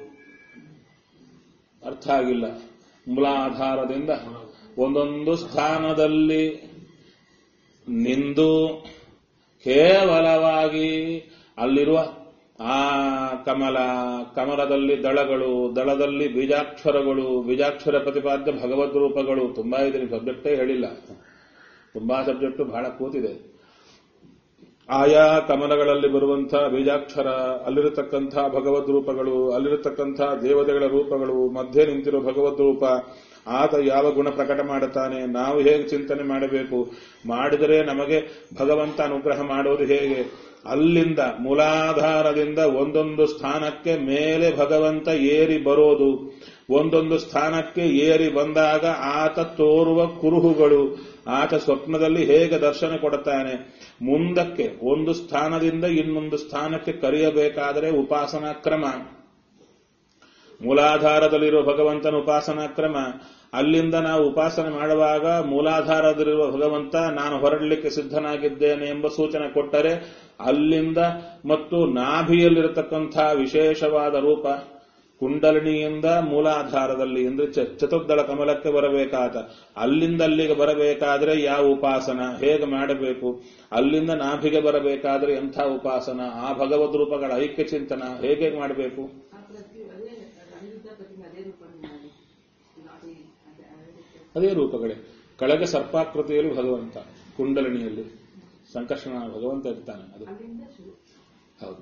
ಅರ್ಥ ಆಗಿಲ್ಲ ಮೂಲಾಧಾರದಿಂದ ಒಂದೊಂದು ಸ್ಥಾನದಲ್ಲಿ ನಿಂದು ಕೇವಲವಾಗಿ ಅಲ್ಲಿರುವ ಆ ಕಮಲ ಕಮಲದಲ್ಲಿ ದಳಗಳು ದಳದಲ್ಲಿ ಬೀಜಾಕ್ಷರಗಳು ಬೀಜಾಕ್ಷರ ಪ್ರತಿಪಾದ್ಯ ಭಗವದ್ ರೂಪಗಳು ತುಂಬಾ ಇದೆ ನೀವು ಸಬ್ಜೆಕ್ಟೇ ಹೇಳಿಲ್ಲ ತುಂಬಾ ಸಬ್ಜೆಕ್ಟ್ ಬಹಳ ಕೂತಿದೆ ಆಯಾ ಕಮಲಗಳಲ್ಲಿ ಬರುವಂತಹ ಬೀಜಾಕ್ಷರ ಅಲ್ಲಿರತಕ್ಕಂಥ ಭಗವದ್ ರೂಪಗಳು ಅಲ್ಲಿರತಕ್ಕಂಥ ದೇವತೆಗಳ ರೂಪಗಳು ಮಧ್ಯೆ ನಿಂತಿರೋ ಭಗವದ್ ರೂಪ ಆತ ಯಾವ ಗುಣ ಪ್ರಕಟ ಮಾಡುತ್ತಾನೆ ನಾವು ಹೇಗೆ ಚಿಂತನೆ ಮಾಡಬೇಕು ಮಾಡಿದರೆ ನಮಗೆ ಭಗವಂತ ಅನುಗ್ರಹ ಮಾಡೋದು ಹೇಗೆ ಅಲ್ಲಿಂದ ಮೂಲಾಧಾರದಿಂದ ಒಂದೊಂದು ಸ್ಥಾನಕ್ಕೆ ಮೇಲೆ ಭಗವಂತ ಏರಿ ಬರೋದು ಒಂದೊಂದು ಸ್ಥಾನಕ್ಕೆ ಏರಿ ಬಂದಾಗ ಆತ ತೋರುವ ಕುರುಹುಗಳು ಆತ ಸ್ವಪ್ನದಲ್ಲಿ ಹೇಗೆ ದರ್ಶನ ಕೊಡುತ್ತಾನೆ ಮುಂದಕ್ಕೆ ಒಂದು ಸ್ಥಾನದಿಂದ ಇನ್ನೊಂದು ಸ್ಥಾನಕ್ಕೆ ಕರೆಯಬೇಕಾದರೆ ಉಪಾಸನಾ ಕ್ರಮ ಮೂಲಾಧಾರದಲ್ಲಿರುವ ಭಗವಂತನ ಉಪಾಸನಾ ಕ್ರಮ ಅಲ್ಲಿಂದ ನಾವು ಉಪಾಸನೆ ಮಾಡುವಾಗ ಮೂಲಾಧಾರದಲ್ಲಿರುವ ಭಗವಂತ ನಾನು ಹೊರಡಲಿಕ್ಕೆ ಸಿದ್ಧನಾಗಿದ್ದೇನೆ ಎಂಬ ಸೂಚನೆ ಕೊಟ್ಟರೆ ಅಲ್ಲಿಂದ ಮತ್ತು ನಾಭಿಯಲ್ಲಿರತಕ್ಕಂಥ ವಿಶೇಷವಾದ ರೂಪ ಕುಂಡಲಿನಿಯಿಂದ ಮೂಲಾಧಾರದಲ್ಲಿ ಅಂದ್ರೆ ಚತುರ್ದಳ ಕಮಲಕ್ಕೆ ಬರಬೇಕಾದ ಅಲ್ಲಿಂದ ಅಲ್ಲಿಗೆ ಬರಬೇಕಾದ್ರೆ ಯಾವ ಉಪಾಸನ ಹೇಗೆ ಮಾಡಬೇಕು ಅಲ್ಲಿಂದ ನಾಭಿಗೆ ಬರಬೇಕಾದ್ರೆ ಎಂಥ ಉಪಾಸನ ಆ ಭಗವದ್ ರೂಪಗಳ ಐಕ್ಯ ಚಿಂತನ ಹೇಗೆ ಮಾಡಬೇಕು ಅದೇ ರೂಪಗಳೇ ಕೆಳಗೆ ಸರ್ಪಾಕೃತಿಯಲ್ಲಿ ಭಗವಂತ ಕುಂಡಲಿನಿಯಲ್ಲಿ ಸಂಕರ್ಷಣ ಭಗವಂತ ಇರ್ತಾನೆ ಅದು ಹೌದು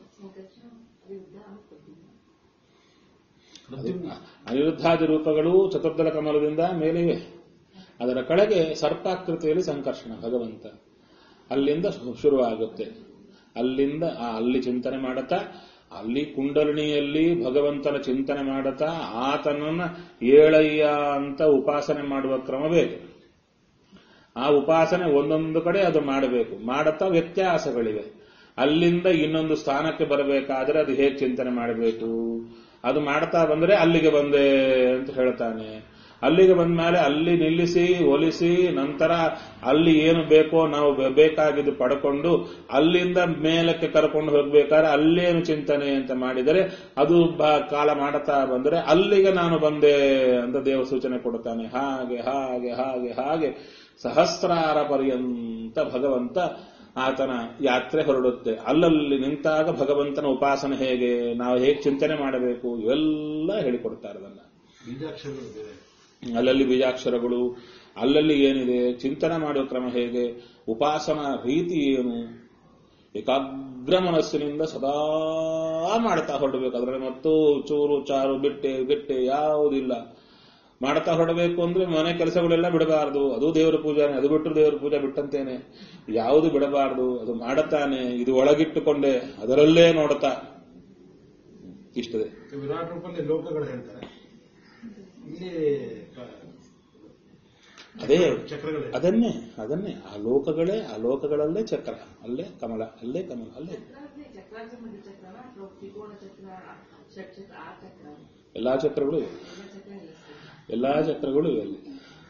ಅನಿರುದ್ಧಾದಿ ರೂಪಗಳು ಚತುರ್ದಳ ಕಮಲದಿಂದ ಮೇಲಿವೆ ಅದರ ಕೆಳಗೆ ಸರ್ಪಾಕೃತಿಯಲ್ಲಿ ಸಂಕರ್ಷಣ ಭಗವಂತ ಅಲ್ಲಿಂದ ಶುರುವಾಗುತ್ತೆ ಅಲ್ಲಿಂದ ಆ ಅಲ್ಲಿ ಚಿಂತನೆ ಮಾಡುತ್ತಾ ಅಲ್ಲಿ ಕುಂಡಲಿನಿಯಲ್ಲಿ ಭಗವಂತನ ಚಿಂತನೆ ಮಾಡುತ್ತಾ ಆತನನ್ನ ಏಳಯ್ಯ ಅಂತ ಉಪಾಸನೆ ಮಾಡುವ ಕ್ರಮ ಬೇಕು ಆ ಉಪಾಸನೆ ಒಂದೊಂದು ಕಡೆ ಅದು ಮಾಡಬೇಕು ಮಾಡುತ್ತಾ ವ್ಯತ್ಯಾಸಗಳಿವೆ ಅಲ್ಲಿಂದ ಇನ್ನೊಂದು ಸ್ಥಾನಕ್ಕೆ ಬರಬೇಕಾದ್ರೆ ಅದು ಹೇಗೆ ಚಿಂತನೆ ಮಾಡಬೇಕು ಅದು ಮಾಡ್ತಾ ಬಂದ್ರೆ ಅಲ್ಲಿಗೆ ಬಂದೆ ಅಂತ ಹೇಳ್ತಾನೆ ಅಲ್ಲಿಗೆ ಬಂದ ಮೇಲೆ ಅಲ್ಲಿ ನಿಲ್ಲಿಸಿ ಒಲಿಸಿ ನಂತರ ಅಲ್ಲಿ ಏನು ಬೇಕೋ ನಾವು ಬೇಕಾಗಿದ್ದು ಪಡ್ಕೊಂಡು ಅಲ್ಲಿಂದ ಮೇಲಕ್ಕೆ ಕರ್ಕೊಂಡು ಹೋಗ್ಬೇಕಾದ್ರೆ ಅಲ್ಲೇನು ಚಿಂತನೆ ಅಂತ ಮಾಡಿದರೆ ಅದು ಕಾಲ ಮಾಡುತ್ತಾ ಬಂದರೆ ಅಲ್ಲಿಗೆ ನಾನು ಬಂದೆ ಅಂತ ದೇವ ಸೂಚನೆ ಕೊಡುತ್ತಾನೆ ಹಾಗೆ ಹಾಗೆ ಹಾಗೆ ಹಾಗೆ ಸಹಸ್ರಾರ ಪರ್ಯಂತ ಭಗವಂತ ಆತನ ಯಾತ್ರೆ ಹೊರಡುತ್ತೆ ಅಲ್ಲಲ್ಲಿ ನಿಂತಾಗ ಭಗವಂತನ ಉಪಾಸನೆ ಹೇಗೆ ನಾವು ಹೇಗೆ ಚಿಂತನೆ ಮಾಡಬೇಕು ಇವೆಲ್ಲ ಹೇಳಿಕೊಡ್ತಾರೆ ಅದನ್ನ ಬೀಜಾಕ್ಷರಗಳು ಬೇರೆ ಅಲ್ಲಲ್ಲಿ ಬೀಜಾಕ್ಷರಗಳು ಅಲ್ಲಲ್ಲಿ ಏನಿದೆ ಚಿಂತನೆ ಮಾಡುವ ಕ್ರಮ ಹೇಗೆ ಉಪಾಸನಾ ರೀತಿ ಏನು ಏಕಾಗ್ರ ಮನಸ್ಸಿನಿಂದ ಸದಾ ಮಾಡ್ತಾ ಹೊರಡಬೇಕು ಅದರಲ್ಲಿ ಮತ್ತು ಚೂರು ಚಾರು ಬಿಟ್ಟೆ ಗಿಟ್ಟೆ ಯಾವುದಿಲ್ಲ ಮಾಡ್ತಾ ಹೊರಡಬೇಕು ಅಂದ್ರೆ ಮನೆ ಕೆಲಸಗಳೆಲ್ಲ ಬಿಡಬಾರದು ಅದು ದೇವರ ಪೂಜಾನೆ ಅದು ಬಿಟ್ಟರು ದೇವರ ಪೂಜೆ ಬಿಟ್ಟಂತೇನೆ ಯಾವುದು ಬಿಡಬಾರದು ಅದು ಮಾಡತಾನೆ ಇದು ಒಳಗಿಟ್ಟುಕೊಂಡೆ ಅದರಲ್ಲೇ ನೋಡ್ತಾ ಇಷ್ಟದೆ ವಿರಾಟ್ ರೂಪಲ್ಲಿ ಲೋಕಗಳು ಹೇಳ್ತಾರೆ ಇಲ್ಲಿ ಕ- ಅದೇ ಚಕ್ರಗಳೇ ಅದನ್ನೇ ಅದನ್ನೇ ಆ ಲೋಕಗಳೇ ಆ ಲೋಕಗಳಲ್ಲೇ ಚಕ್ರ ಅಲ್ಲೇ ಕಮಲ ಅಲ್ಲೇ ಕಮಲ ಅಲ್ಲೇ ಚಕ್ರಾರ್ಥ ಮಧ್ಯ ಚಕ್ರನ ಅಥವಾ ತ್ರಿಕೋಣ ಚಕ್ರ ಷಟ್ ಚಕ್ರ ಆ ಚಕ್ರ ಎಲ್ಲಾ ಚಕ್ರಗಳು ಇವೆ ಎಲ್ಲ ಚಕ್ರ ನಿಲ್ಲಿಸ್ತಾರೆ ಎಲ್ಲಾ ಚಕ್ರಗಳು ಇವೆ ಅಲ್ಲಿ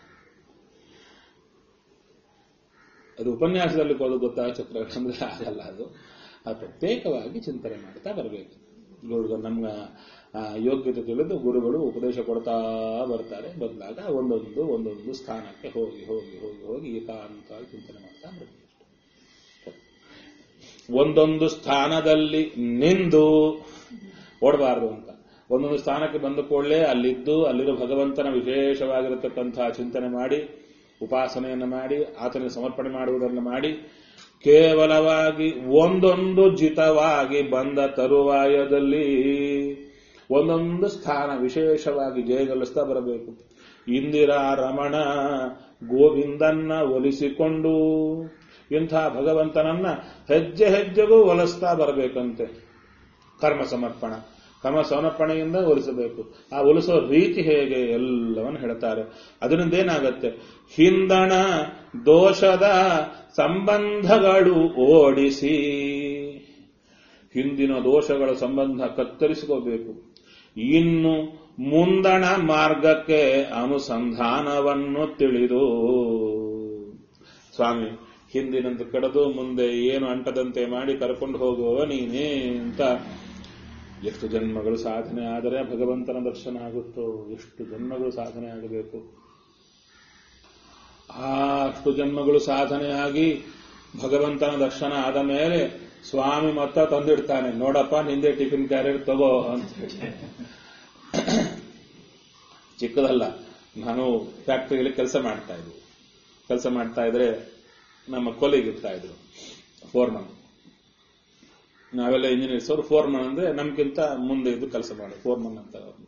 ಅದು ಉಪನ್ಯಾಸದಲ್ಲಿ ಹೋದ ಗೊತ್ತಾ ಚಕ್ರ ಅಂದ್ರೆ ಆಗಲ್ಲ ಅದು ಅದು ಪ್ರತ್ಯೇಕವಾಗಿ ಚಿಂತನೆ ಮಾಡ್ತಾ ಬರಬೇಕು ಗುರುಗಳು ನಮ್ಮ ಆ, ಯೋಗ್ಯತೆ ತಿಳಿದು ಗುರುಗಳು ಉಪದೇಶ ಕೊಡ್ತಾ ಬರ್ತಾರೆ ಬಂದಾಗ ಒಂದೊಂದು ಒಂದೊಂದು ಸ್ಥಾನಕ್ಕೆ ಹೋಗಿ ಹೋಗಿ ಹೋಗಿ ಹೋಗಿ ಏಕಾಂತವಾಗಿ ಚಿಂತನೆ ಮಾಡ್ತಾ ಬರಬೇಕು ಒಂದೊಂದು ಸ್ಥಾನದಲ್ಲಿ ನಿಂದು ಓಡಬಾರದು ಅಂತ ಒಂದೊಂದು ಸ್ಥಾನಕ್ಕೆ ಬಂದ ಕೂಡಲೇ ಅಲ್ಲಿದ್ದು ಅಲ್ಲಿರೋ ಭಗವಂತನ ವಿಶೇಷವಾಗಿರತಕ್ಕಂತಹ ಚಿಂತನೆ ಮಾಡಿ ಉಪಾಸನೆಯನ್ನು ಮಾಡಿ ಆತನಿಗೆ ಸಮರ್ಪಣೆ ಮಾಡುವುದನ್ನು ಮಾಡಿ ಕೇವಲವಾಗಿ ಒಂದೊಂದು ಜಿತವಾಗಿ ಬಂದ ತರುವಾಯದಲ್ಲಿ ಒಂದೊಂದು ಸ್ಥಾನ ವಿಶೇಷವಾಗಿ ಜಯಗಳಿಸ್ತಾ ಬರಬೇಕು ಇಂದಿರಾ ರಮಣ ಗೋವಿಂದನ್ನ ಒಲಿಸಿಕೊಂಡು ಇಂಥ ಭಗವಂತನನ್ನ ಹೆಜ್ಜೆ ಹೆಜ್ಜೆಗೂ ಒಲಿಸ್ತಾ ಬರಬೇಕಂತೆ ಕರ್ಮ ಸಮರ್ಪಣ ಕರ್ಮ ಸಮರ್ಪಣೆಯಿಂದ ಒಲಿಸಬೇಕು ಆ ಒಲಿಸೋ ರೀತಿ ಹೇಗೆ ಎಲ್ಲವನ್ನು ಹೇಳ್ತಾರೆ ಅದರಿಂದ ಏನಾಗತ್ತೆ ಹಿಂದಣ ದೋಷದ ಸಂಬಂಧಗಳು ಓಡಿಸಿ ಹಿಂದಿನ ದೋಷಗಳ ಸಂಬಂಧ ಕತ್ತರಿಸಿಕೋಬೇಕು ಇನ್ನು ಮುಂದಣ ಮಾರ್ಗಕ್ಕೆ ಅನುಸಂಧಾನವನ್ನು ತಿಳಿದು ಸ್ವಾಮಿ ಹಿಂದಿನಂತ ಕಳೆದು ಮುಂದೆ ಏನು ಅಂಟದಂತೆ ಮಾಡಿ ಕರ್ಕೊಂಡು ಹೋಗುವ ನೀನೇ ಅಂತ ಎಷ್ಟು ಜನ್ಮಗಳು ಸಾಧನೆ ಆದರೆ ಭಗವಂತನ ದರ್ಶನ ಆಗುತ್ತೋ ಎಷ್ಟು ಜನ್ಮಗಳು ಸಾಧನೆ ಆಗಬೇಕು ಆ ಅಷ್ಟು ಜನ್ಮಗಳು ಸಾಧನೆ ಆಗಿ ಭಗವಂತನ ದರ್ಶನ ಆದ ಮೇಲೆ ಸ್ವಾಮಿ ಮತ್ತ ತಂದಿಡ್ತಾನೆ ನೋಡಪ್ಪ ನಿಂದೆ ಟಿಫಿನ್ ಕ್ಯಾರಿಯರ್ ತಗೋ ಅಂತ ಹೇಳಿ ಚಿಕ್ಕದಲ್ಲ ನಾನು ಫ್ಯಾಕ್ಟರಿಯಲ್ಲಿ ಕೆಲಸ ಮಾಡ್ತಾ ಇದ್ದೆ ಕೆಲಸ ಮಾಡ್ತಾ ಇದ್ರೆ ನಮ್ಮ ಕೊಲಿಗ್ ಇರ್ತಾ ಇದ್ರು ಫೋರ್ಮನ್ ನಾವೆಲ್ಲ ಇಂಜಿನಿಯರ್ಸ್ ಅವರು ಫೋರ್ಮನ್ ಅಂದ್ರೆ ನಮ್ಗಿಂತ ಮುಂದೆ ಇದ್ದು ಕೆಲಸ ಮಾಡಿ ಫೋರ್ಮನ್ ಅಂತ ಅವ್ರನ್ನ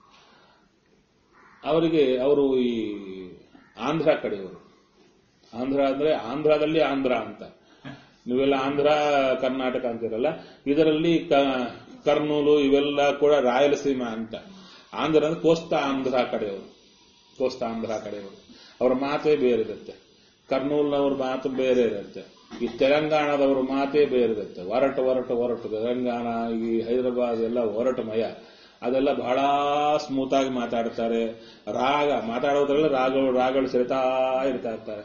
ಅವರಿಗೆ ಅವರು ಈ ಆಂಧ್ರ ಕಡೆಯವರು ಆಂಧ್ರ ಅಂದ್ರೆ ಆಂಧ್ರದಲ್ಲಿ ಆಂಧ್ರ ಅಂತ ನೀವೆಲ್ಲ ಆಂಧ್ರ ಕರ್ನಾಟಕ ಅಂತಿರಲ್ಲ ಇದರಲ್ಲಿ ಕ- ಕರ್ನೂಲು ಇವೆಲ್ಲ ಕೂಡ ರಾಯಲಸೀಮಾ ಅಂತ ಆಂಧ್ರ ಅಂದ್ರೆ ಕೋಸ್ತಾ ಆಂಧ್ರ ಕಡೆಯವರು ಕೋಸ್ತಾ ಆಂಧ್ರ ಕಡೆಯವರು ಅವರ ಮಾತೇ ಬೇರೆ ಇರುತ್ತೆ ಕರ್ನೂಲ್ನವ್ರ ಮಾತು ಬೇರೆ ಇರುತ್ತೆ ಈ ತೆಲಂಗಾಣದವ್ರ ಮಾತೇ ಬೇರೆ ಇರುತ್ತೆ ಒರಟು ಒರಟು ಒರಟು ತೆಲಂಗಾಣ ಈ ಹೈದರಾಬಾದ್ ಎಲ್ಲ ಒರಟುಮಯ ಅದೆಲ್ಲ ಬಹಳ ಸ್ಮೂತ್ ಆಗಿ ಮಾತಾಡ್ತಾರೆ ರಾಗ ಮಾತಾಡೋದ್ರಲ್ಲಿ ರಾಗಗಳು ರಾಗಗಳು ಸೆಳೆತಾ ಇರ್ತಾ ಇರ್ತಾರೆ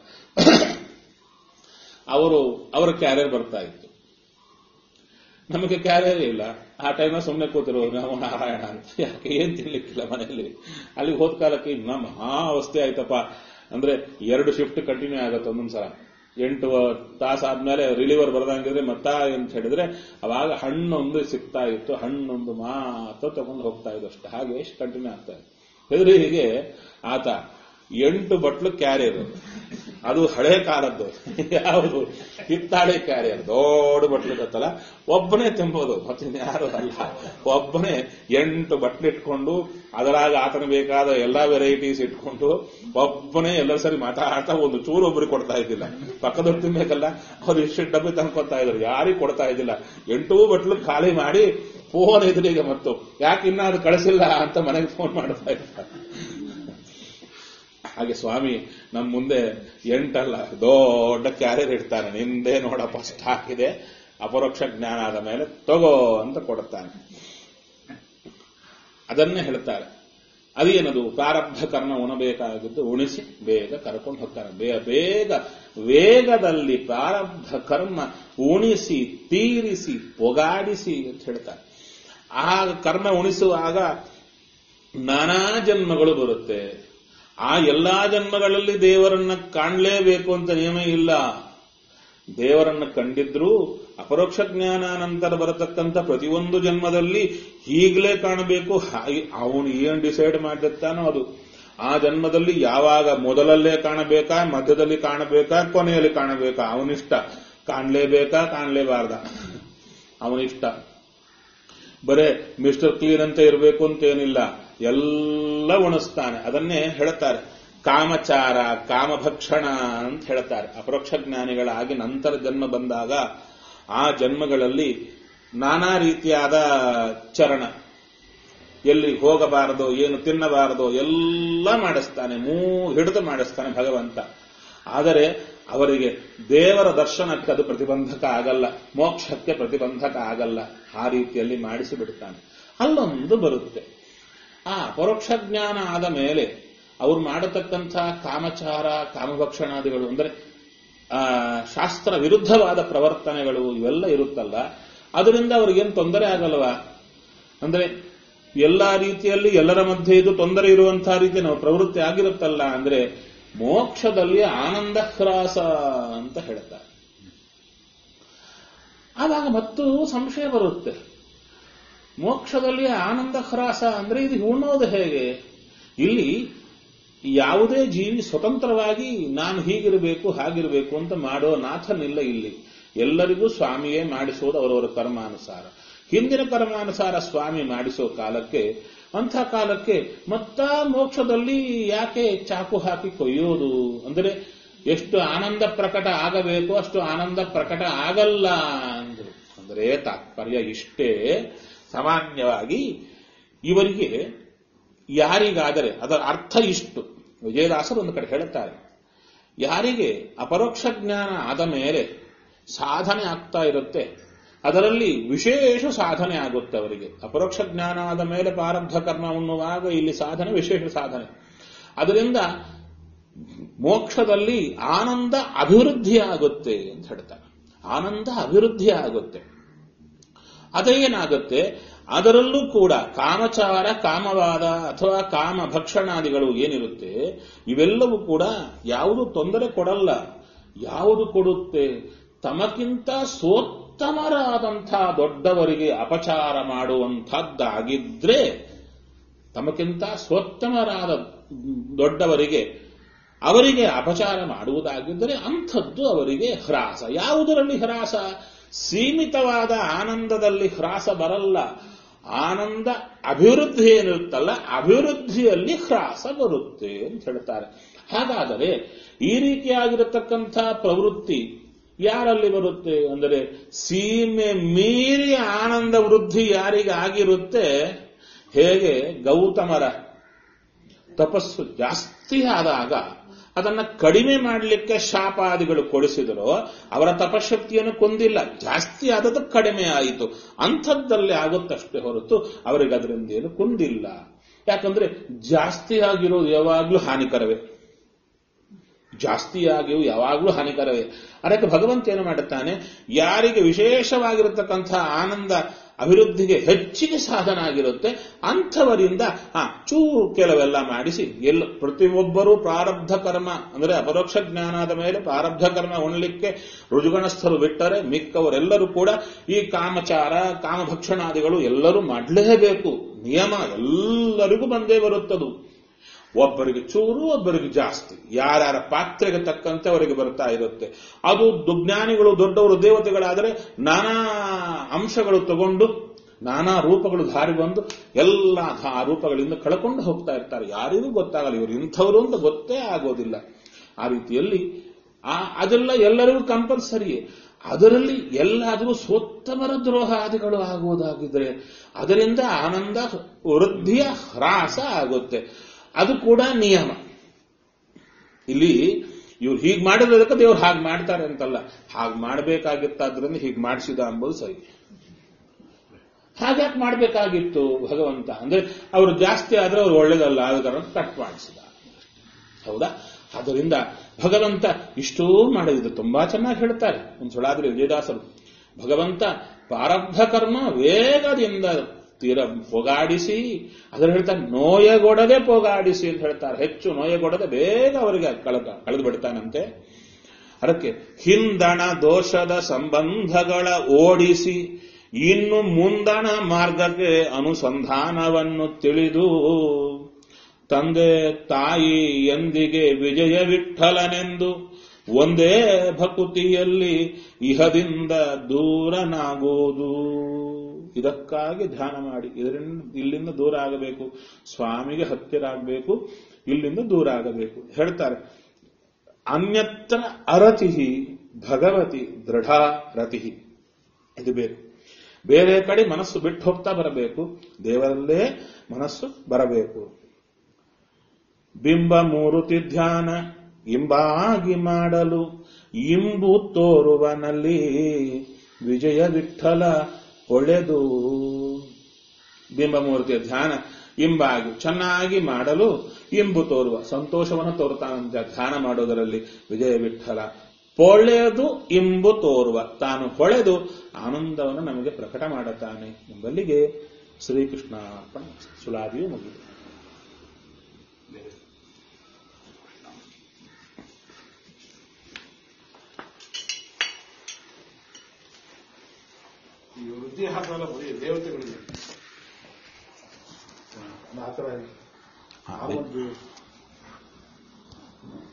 ಅವರು ಅವರ ಕ್ಯಾರಿಯರ್ ಬರ್ತಾ ಇತ್ತು ನಮಗೆ ಕ್ಯಾರಿಯರ್ ಇಲ್ಲ ಆ ಟೈಮ್ ಸುಮ್ಮನೆ ಕೂತಿರೋ ನಾವು ನಾರಾಯಣ ಅಂತ ಯಾಕೆ ಏನ್ ತಿನ್ಲಿಕ್ಕಿಲ್ಲ ಮನೆಯಲ್ಲಿ ಅಲ್ಲಿಗೆ ಹೋದ ಕಾಲಕ್ಕೆ ಇನ್ನ ಮಹಾ ಅವಸ್ಥೆ ಆಯ್ತಪ್ಪ ಅಂದ್ರೆ ಎರಡು ಶಿಫ್ಟ್ ಕಂಟಿನ್ಯೂ ಆಗತ್ತೆ ಒಂದೊಂದ್ಸಲ ಎಂಟು ತಾಸು ಆದ್ಮೇಲೆ ರಿಲೀವರ್ ಬರ್ದಂಗಿದ್ರೆ ಮತ್ತ ಅಂತ ಹೇಳಿದ್ರೆ ಅವಾಗ ಹಣ್ಣೊಂದು ಸಿಗ್ತಾ ಇತ್ತು ಹಣ್ಣೊಂದು ಮಾತ್ರ ತಗೊಂಡು ಹೋಗ್ತಾ ಇದ್ದು ಅಷ್ಟೇ ಹಾಗೆ ಎಷ್ಟು ಕಂಟಿನ್ಯೂ ಆಗ್ತಾ ಇತ್ತು ಎದುರಿಗೆ ಆತ ಎಂಟು ಬಟ್ಲು ಕ್ಯಾರಿಯರ್ ಅದು ಹಳೆ ಕಾಲದ್ದು ಯಾವುದು ಹಿತ್ತಾಳೆ ಕ್ಯಾರಿಯರ್ ದೊಡ್ಡ ಬಟ್ಲು ಇರುತ್ತಲ್ಲ ಒಬ್ಬನೇ ತುಂಬೋದು ಮತ್ತೆ ಯಾರು ಅಲ್ಲ ಒಬ್ಬನೇ ಎಂಟು ಬಟ್ಲು ಇಟ್ಕೊಂಡು ಅದರಾಗ ಆತನ ಬೇಕಾದ ಎಲ್ಲಾ ವೆರೈಟೀಸ್ ಇಟ್ಕೊಂಡು ಒಬ್ಬನೇ ಎಲ್ಲರ ಸರಿ ಮಾತಾಡ್ತಾ ಒಂದು ಚೂರು ಒಬ್ಬರಿಗೆ ಕೊಡ್ತಾ ಇದ್ದಿಲ್ಲ ಪಕ್ಕದವ್ರು ತಿನ್ಬೇಕಲ್ಲ ಅವ್ರು ಇಷ್ಟು ಡಬ್ಬಿ ತಂದ್ಕೊತಾ ಇದ್ರು ಯಾರಿಗೂ ಕೊಡ್ತಾ ಇದ್ದಿಲ್ಲ ಎಂಟೂ ಬಟ್ಲು ಖಾಲಿ ಮಾಡಿ ಫೋನ್ ಎದುರಿಗೆ ಮತ್ತು ಯಾಕೆ ಇನ್ನ ಅದು ಕಳಿಸಿಲ್ಲ ಅಂತ ಮನೆಗೆ ಫೋನ್ ಮಾಡ್ತಾ ಇದ್ದಾರೆ ಹಾಗೆ ಸ್ವಾಮಿ ನಮ್ಮ ಮುಂದೆ ಎಂಟಲ್ಲ ದೊಡ್ಡ ಕ್ಯಾರಿಯರ್ ಇಡ್ತಾನೆ ನಿಂದೆ ನೋಡಪ್ಪ ಅಷ್ಟು ಹಾಕಿದೆ ಅಪರೋಕ್ಷ ಜ್ಞಾನ ಆದ ಮೇಲೆ ತಗೋ ಅಂತ ಕೊಡುತ್ತಾನೆ ಅದನ್ನೇ ಹೇಳ್ತಾರೆ ಅದೇನದು ಪ್ರಾರಬ್ಧ ಕರ್ಮ ಉಣಬೇಕಾಗಿದ್ದು ಉಣಿಸಿ ಬೇಗ ಕರ್ಕೊಂಡು ಹೋಗ್ತಾನೆ ಬೇ- ಬೇಗ ವೇಗದಲ್ಲಿ ಪ್ರಾರಬ್ಧ ಕರ್ಮ ಉಣಿಸಿ ತೀರಿಸಿ ಒಗಾಡಿಸಿ ಅಂತ ಹೇಳ್ತಾರೆ ಆ ಕರ್ಮ ಉಣಿಸುವಾಗ ನಾನಾ ಜನ್ಮಗಳು ಬರುತ್ತೆ ಆ ಎಲ್ಲಾ ಜನ್ಮಗಳಲ್ಲಿ ದೇವರನ್ನ ಕಾಣಲೇಬೇಕು ಅಂತ ನಿಯಮ ಇಲ್ಲ ದೇವರನ್ನು ಕಂಡಿದ್ರೂ ಅಪರೋಕ್ಷ ಜ್ಞಾನಾನಂತರ ಬರತಕ್ಕಂಥ ಪ್ರತಿಯೊಂದು ಜನ್ಮದಲ್ಲಿ ಈಗಲೇ ಕಾಣಬೇಕು ಅವನು ಏನ್ ಡಿಸೈಡ್ ಮಾಡಿರ್ತಾನೋ ಅದು ಆ ಜನ್ಮದಲ್ಲಿ ಯಾವಾಗ ಮೊದಲಲ್ಲೇ ಕಾಣಬೇಕಾ ಮಧ್ಯದಲ್ಲಿ ಕಾಣಬೇಕಾ ಕೊನೆಯಲ್ಲಿ ಕಾಣಬೇಕಾ ಅವನಿಷ್ಟ ಕಾಣಲೇಬೇಕಾ ಕಾಣಲೇಬಾರ್ದ ಅವನಿಷ್ಟ ಬರೇ ಮಿಸ್ಟರ್ ಕ್ಲೀನ್ ಅಂತ ಇರಬೇಕು ಅಂತೇನಿಲ್ಲ ಎಲ್ಲ ಉಣಿಸ್ತಾನೆ ಅದನ್ನೇ ಹೇಳ್ತಾರೆ ಕಾಮಚಾರ ಕಾಮಭಕ್ಷಣ ಅಂತ ಹೇಳ್ತಾರೆ ಅಪರೋಕ್ಷ ಜ್ಞಾನಿಗಳಾಗಿ ನಂತರ ಜನ್ಮ ಬಂದಾಗ ಆ ಜನ್ಮಗಳಲ್ಲಿ ನಾನಾ ರೀತಿಯಾದ ಚರಣ ಎಲ್ಲಿ ಹೋಗಬಾರದು ಏನು ತಿನ್ನಬಾರದು ಎಲ್ಲ ಮಾಡಿಸ್ತಾನೆ ಮೂ ಹಿಡಿದು ಮಾಡಿಸ್ತಾನೆ ಭಗವಂತ ಆದರೆ ಅವರಿಗೆ ದೇವರ ದರ್ಶನಕ್ಕೆ ಅದು ಪ್ರತಿಬಂಧಕ ಆಗಲ್ಲ ಮೋಕ್ಷಕ್ಕೆ ಪ್ರತಿಬಂಧಕ ಆಗಲ್ಲ ಆ ರೀತಿಯಲ್ಲಿ ಮಾಡಿಸಿ ಬಿಡ್ತಾನೆ ಅಲ್ಲೊಂದು ಬರುತ್ತೆ ಆ ಪರೋಕ್ಷ ಜ್ಞಾನ ಆದ ಮೇಲೆ ಅವ್ರು ಮಾಡತಕ್ಕಂಥ ಕಾಮಚಾರ ಕಾಮಭಕ್ಷಣಾದಿಗಳು ಅಂದರೆ ಆ ಶಾಸ್ತ್ರ ವಿರುದ್ಧವಾದ ಪ್ರವರ್ತನೆಗಳು ಇವೆಲ್ಲ ಇರುತ್ತಲ್ಲ ಅದರಿಂದ ಅವ್ರಿಗೇನು ತೊಂದರೆ ಆಗಲ್ವಾ ಅಂದ್ರೆ ಎಲ್ಲಾ ರೀತಿಯಲ್ಲಿ ಎಲ್ಲರ ಮಧ್ಯೆ ಇದು ತೊಂದರೆ ಇರುವಂತಹ ರೀತಿ ನಾವು ಪ್ರವೃತ್ತಿ ಆಗಿರುತ್ತಲ್ಲ ಅಂದ್ರೆ ಮೋಕ್ಷದಲ್ಲಿ ಆನಂದ ಹ್ರಾಸ ಅಂತ ಹೇಳ್ತಾರೆ ಆವಾಗ ಮತ್ತು ಸಂಶಯ ಬರುತ್ತೆ ಮೋಕ್ಷದಲ್ಲಿ ಆನಂದ ಹ್ರಾಸ ಅಂದ್ರೆ ಇದು ಉಣ್ಣೋದು ಹೇಗೆ ಇಲ್ಲಿ ಯಾವುದೇ ಜೀವಿ ಸ್ವತಂತ್ರವಾಗಿ ನಾನು ಹೀಗಿರಬೇಕು ಹಾಗಿರಬೇಕು ಅಂತ ಮಾಡೋ ನಾಥನಿಲ್ಲ ಇಲ್ಲಿ ಎಲ್ಲರಿಗೂ ಸ್ವಾಮಿಯೇ ಮಾಡಿಸೋದು ಅವರವರ ಕರ್ಮಾನುಸಾರ ಹಿಂದಿನ ಕರ್ಮಾನುಸಾರ ಸ್ವಾಮಿ ಮಾಡಿಸೋ ಕಾಲಕ್ಕೆ ಅಂಥ ಕಾಲಕ್ಕೆ ಮತ್ತ ಮೋಕ್ಷದಲ್ಲಿ ಯಾಕೆ ಚಾಕು ಹಾಕಿ ಕೊಯ್ಯೋದು ಅಂದರೆ ಎಷ್ಟು ಆನಂದ ಪ್ರಕಟ ಆಗಬೇಕು ಅಷ್ಟು ಆನಂದ ಪ್ರಕಟ ಆಗಲ್ಲ ಅಂದ್ರು ಅಂದರೆ ತಾತ್ಪರ್ಯ ಇಷ್ಟೇ ಸಾಮಾನ್ಯವಾಗಿ ಇವರಿಗೆ ಯಾರಿಗಾದರೆ ಅದರ ಅರ್ಥ ಇಷ್ಟು ವಿಜಯದಾಸರು ಒಂದು ಕಡೆ ಹೇಳುತ್ತಾರೆ ಯಾರಿಗೆ ಅಪರೋಕ್ಷ ಜ್ಞಾನ ಆದ ಮೇಲೆ ಸಾಧನೆ ಆಗ್ತಾ ಇರುತ್ತೆ ಅದರಲ್ಲಿ ವಿಶೇಷ ಸಾಧನೆ ಆಗುತ್ತೆ ಅವರಿಗೆ ಅಪರೋಕ್ಷ ಜ್ಞಾನ ಆದ ಮೇಲೆ ಪ್ರಾರಬ್ಧ ಕರ್ಮ ಉಣ್ಣುವಾಗ ಇಲ್ಲಿ ಸಾಧನೆ ವಿಶೇಷ ಸಾಧನೆ ಅದರಿಂದ ಮೋಕ್ಷದಲ್ಲಿ ಆನಂದ ಅಭಿವೃದ್ಧಿ ಆಗುತ್ತೆ ಅಂತ ಹೇಳ್ತಾರೆ ಆನಂದ ಅಭಿವೃದ್ಧಿ ಆಗುತ್ತೆ ಅದೇನಾಗುತ್ತೆ ಅದರಲ್ಲೂ ಕೂಡ ಕಾಮಚಾರ ಕಾಮವಾದ ಅಥವಾ ಕಾಮ ಭಕ್ಷಣಾದಿಗಳು ಏನಿರುತ್ತೆ ಇವೆಲ್ಲವೂ ಕೂಡ ಯಾವುದು ತೊಂದರೆ ಕೊಡಲ್ಲ ಯಾವುದು ಕೊಡುತ್ತೆ ತಮಗಿಂತ ಸೋತ್ತಮರಾದಂಥ ದೊಡ್ಡವರಿಗೆ ಅಪಚಾರ ಮಾಡುವಂಥದ್ದಾಗಿದ್ರೆ ತಮಗಿಂತ ಸ್ವೋತ್ತಮರಾದ ದೊಡ್ಡವರಿಗೆ ಅವರಿಗೆ ಅಪಚಾರ ಮಾಡುವುದಾಗಿದ್ದರೆ ಅಂಥದ್ದು ಅವರಿಗೆ ಹ್ರಾಸ ಯಾವುದರಲ್ಲಿ ಹ್ರಾಸ ಸೀಮಿತವಾದ ಆನಂದದಲ್ಲಿ ಹ್ರಾಸ ಬರಲ್ಲ ಆನಂದ ಅಭಿವೃದ್ಧಿ ಏನಿರುತ್ತಲ್ಲ ಅಭಿವೃದ್ಧಿಯಲ್ಲಿ ಹ್ರಾಸ ಬರುತ್ತೆ ಅಂತ ಹೇಳ್ತಾರೆ ಹಾಗಾದರೆ ಈ ರೀತಿಯಾಗಿರತಕ್ಕಂಥ ಪ್ರವೃತ್ತಿ ಯಾರಲ್ಲಿ ಬರುತ್ತೆ ಅಂದರೆ ಸೀಮೆ ಮೀರಿ ಆನಂದ ವೃದ್ಧಿ ಯಾರಿಗೆ ಆಗಿರುತ್ತೆ ಹೇಗೆ ಗೌತಮರ ತಪಸ್ಸು ಜಾಸ್ತಿ ಆದಾಗ ಅದನ್ನ ಕಡಿಮೆ ಮಾಡಲಿಕ್ಕೆ ಶಾಪಾದಿಗಳು ಕೊಡಿಸಿದರೋ ಅವರ ತಪಶಕ್ತಿಯನ್ನು ಕೊಂದಿಲ್ಲ ಜಾಸ್ತಿ ಆದದ್ದು ಕಡಿಮೆ ಆಯಿತು ಅಂಥದ್ದಲ್ಲಿ ಆಗುತ್ತಷ್ಟೇ ಹೊರತು ಅವರಿಗೆ ಅದರಿಂದ ಏನು ಕುಂದಿಲ್ಲ ಯಾಕಂದ್ರೆ ಜಾಸ್ತಿ ಆಗಿರೋದು ಯಾವಾಗ್ಲೂ ಹಾನಿಕರವೇ ಜಾಸ್ತಿಯಾಗಿಯೂ ಯಾವಾಗಲೂ ಹಾನಿಕರವೇ ಅದಕ್ಕೆ ಭಗವಂತ ಏನು ಮಾಡುತ್ತಾನೆ ಯಾರಿಗೆ ವಿಶೇಷವಾಗಿರತಕ್ಕಂಥ ಆನಂದ ಅಭಿವೃದ್ಧಿಗೆ ಹೆಚ್ಚಿಗೆ ಸಾಧನ ಆಗಿರುತ್ತೆ ಅಂಥವರಿಂದ ಆ ಚೂರು ಕೆಲವೆಲ್ಲ ಮಾಡಿಸಿ ಎಲ್ಲ ಪ್ರತಿಯೊಬ್ಬರೂ ಪ್ರಾರಬ್ಧ ಕರ್ಮ ಅಂದರೆ ಅಪರೋಕ್ಷ ಜ್ಞಾನದ ಮೇಲೆ ಪ್ರಾರಬ್ಧ ಕರ್ಮ ಉಣಲಿಕ್ಕೆ ರುಜುಗಣಸ್ಥರು ಬಿಟ್ಟರೆ ಮಿಕ್ಕವರೆಲ್ಲರೂ ಕೂಡ ಈ ಕಾಮಚಾರ ಕಾಮಭಕ್ಷಣಾದಿಗಳು ಎಲ್ಲರೂ ಮಾಡಲೇಬೇಕು ನಿಯಮ ಎಲ್ಲರಿಗೂ ಬಂದೇ ಬರುತ್ತದು ಒಬ್ಬರಿಗೆ ಚೂರು ಒಬ್ಬರಿಗೆ ಜಾಸ್ತಿ ಯಾರ್ಯಾರ ಪಾತ್ರೆಗೆ ತಕ್ಕಂತೆ ಅವರಿಗೆ ಬರ್ತಾ ಇರುತ್ತೆ ಅದು ಜ್ಞಾನಿಗಳು ದೊಡ್ಡವರು ದೇವತೆಗಳಾದರೆ ನಾನಾ ಅಂಶಗಳು ತಗೊಂಡು ನಾನಾ ರೂಪಗಳು ಧಾರಿ ಬಂದು ಎಲ್ಲ ಆ ರೂಪಗಳಿಂದ ಕಳ್ಕೊಂಡು ಹೋಗ್ತಾ ಇರ್ತಾರೆ ಯಾರಿಗೂ ಗೊತ್ತಾಗಲ್ಲ ಇವರು ಇಂಥವರು ಅಂತ ಗೊತ್ತೇ ಆಗೋದಿಲ್ಲ ಆ ರೀತಿಯಲ್ಲಿ ಆ ಅದೆಲ್ಲ ಎಲ್ಲರಿಗೂ ಕಂಪಲ್ಸರಿಯೇ ಅದರಲ್ಲಿ ಎಲ್ಲಾದರೂ ಸ್ವೋತ್ತಮರ ದ್ರೋಹಾದಿಗಳು ಆಗುವುದಾಗಿದ್ರೆ ಅದರಿಂದ ಆನಂದ ವೃದ್ಧಿಯ ಹ್ರಾಸ ಆಗುತ್ತೆ ಅದು ಕೂಡ ನಿಯಮ ಇಲ್ಲಿ ಇವ್ರು ಹೀಗೆ ಮಾಡಿರೋದಕ್ಕೆ ದೇವ್ರು ಹಾಗೆ ಮಾಡ್ತಾರೆ ಅಂತಲ್ಲ ಹಾಗೆ ಮಾಡಬೇಕಾಗಿತ್ತಾದ್ರಿಂದ ಹೀಗೆ ಮಾಡಿಸಿದ ಅಂಬೋದು ಸರಿ ಹಾಗ್ಯಾಕೆ ಮಾಡಬೇಕಾಗಿತ್ತು ಭಗವಂತ ಅಂದ್ರೆ ಅವರು ಜಾಸ್ತಿ ಆದ್ರೆ ಅವ್ರು ಒಳ್ಳೇದಲ್ಲ ಆದ ಕಾರಣ ಕಟ್ ಮಾಡಿಸಿದ ಹೌದಾ ಆದ್ದರಿಂದ ಭಗವಂತ ಇಷ್ಟೂ ಮಾಡಿದ್ರು ತುಂಬಾ ಚೆನ್ನಾಗಿ ಹೇಳ್ತಾರೆ ಒಂದು ಸುಳಾದ್ರೆ ವಿಜಯದಾಸರು ಭಗವಂತ ಪ್ರಾರಬ್ಧ ಕರ್ಮ ವೇಗದಿಂದ ತೀರ ಪೊಗಾಡಿಸಿ ಅದನ್ನು ಹೇಳ್ತಾರೆ ನೋಯಗೊಡದೆ ಪೊಗಾಡಿಸಿ ಅಂತ ಹೇಳ್ತಾರೆ ಹೆಚ್ಚು ನೋಯಗೊಡದೆ ಬೇಗ ಅವರಿಗೆ ಕಳೆದ ಕಳೆದು ಬಿಡ್ತಾನಂತೆ ಅದಕ್ಕೆ ಹಿಂದಣ ದೋಷದ ಸಂಬಂಧಗಳ ಓಡಿಸಿ ಇನ್ನು ಮುಂದಣ ಮಾರ್ಗಕ್ಕೆ ಅನುಸಂಧಾನವನ್ನು ತಿಳಿದು ತಂದೆ ತಾಯಿ ಎಂದಿಗೆ ವಿಜಯ ವಿಠಲನೆಂದು ಒಂದೇ ಭಕುತಿಯಲ್ಲಿ ಇಹದಿಂದ ದೂರನಾಗುವುದು ಇದಕ್ಕಾಗಿ ಧ್ಯಾನ ಮಾಡಿ ಇದರಿಂದ ಇಲ್ಲಿಂದ ದೂರ ಆಗಬೇಕು ಸ್ವಾಮಿಗೆ ಹತ್ತಿರ ಆಗಬೇಕು ಇಲ್ಲಿಂದ ದೂರ ಆಗಬೇಕು ಹೇಳ್ತಾರೆ ಅನ್ಯತ್ರ ಅರತಿ ಭಗವತಿ ದೃಢ ರತಿ ಇದು ಬೇಕು ಬೇರೆ ಕಡೆ ಮನಸ್ಸು ಬಿಟ್ಟು ಹೋಗ್ತಾ ಬರಬೇಕು ದೇವರಲ್ಲೇ ಮನಸ್ಸು ಬರಬೇಕು ಬಿಂಬ ಮೂರುತಿ ಧ್ಯಾನ ಇಂಬಾಗಿ ಮಾಡಲು ಇಂಬು ತೋರುವನಲ್ಲಿ ವಿಜಯ ವಿಠಲ ಒಳ್ಳೆದು ಬಿಂಬಮೂರ್ತಿಯ ಧ್ಯಾನ ಇಂಬಾಗಿ ಚೆನ್ನಾಗಿ ಮಾಡಲು ಇಂಬು ತೋರುವ ಸಂತೋಷವನ್ನು ತೋರುತ್ತಾನಂತೆ ಧ್ಯಾನ ಮಾಡೋದರಲ್ಲಿ ವಿಜಯ ವಿಠಲ ಪೊಳೆದು ಇಂಬು ತೋರುವ ತಾನು ಹೊಳೆದು ಆನಂದವನ್ನು ನಮಗೆ ಪ್ರಕಟ ಮಾಡುತ್ತಾನೆ ಎಂಬಲ್ಲಿಗೆ ಶ್ರೀಕೃಷ್ಣ ಅರ್ಪಣ ಸುಲಾದಿಯು ಮುಗಿದು ಈ ವೃದ್ಧಿ ಹಾಕಲ್ಲ ಬರೀ ದೇವತೆಗಳಿಗೆ ಆ ಥರ ಹಾ, ಆ ಒಂದು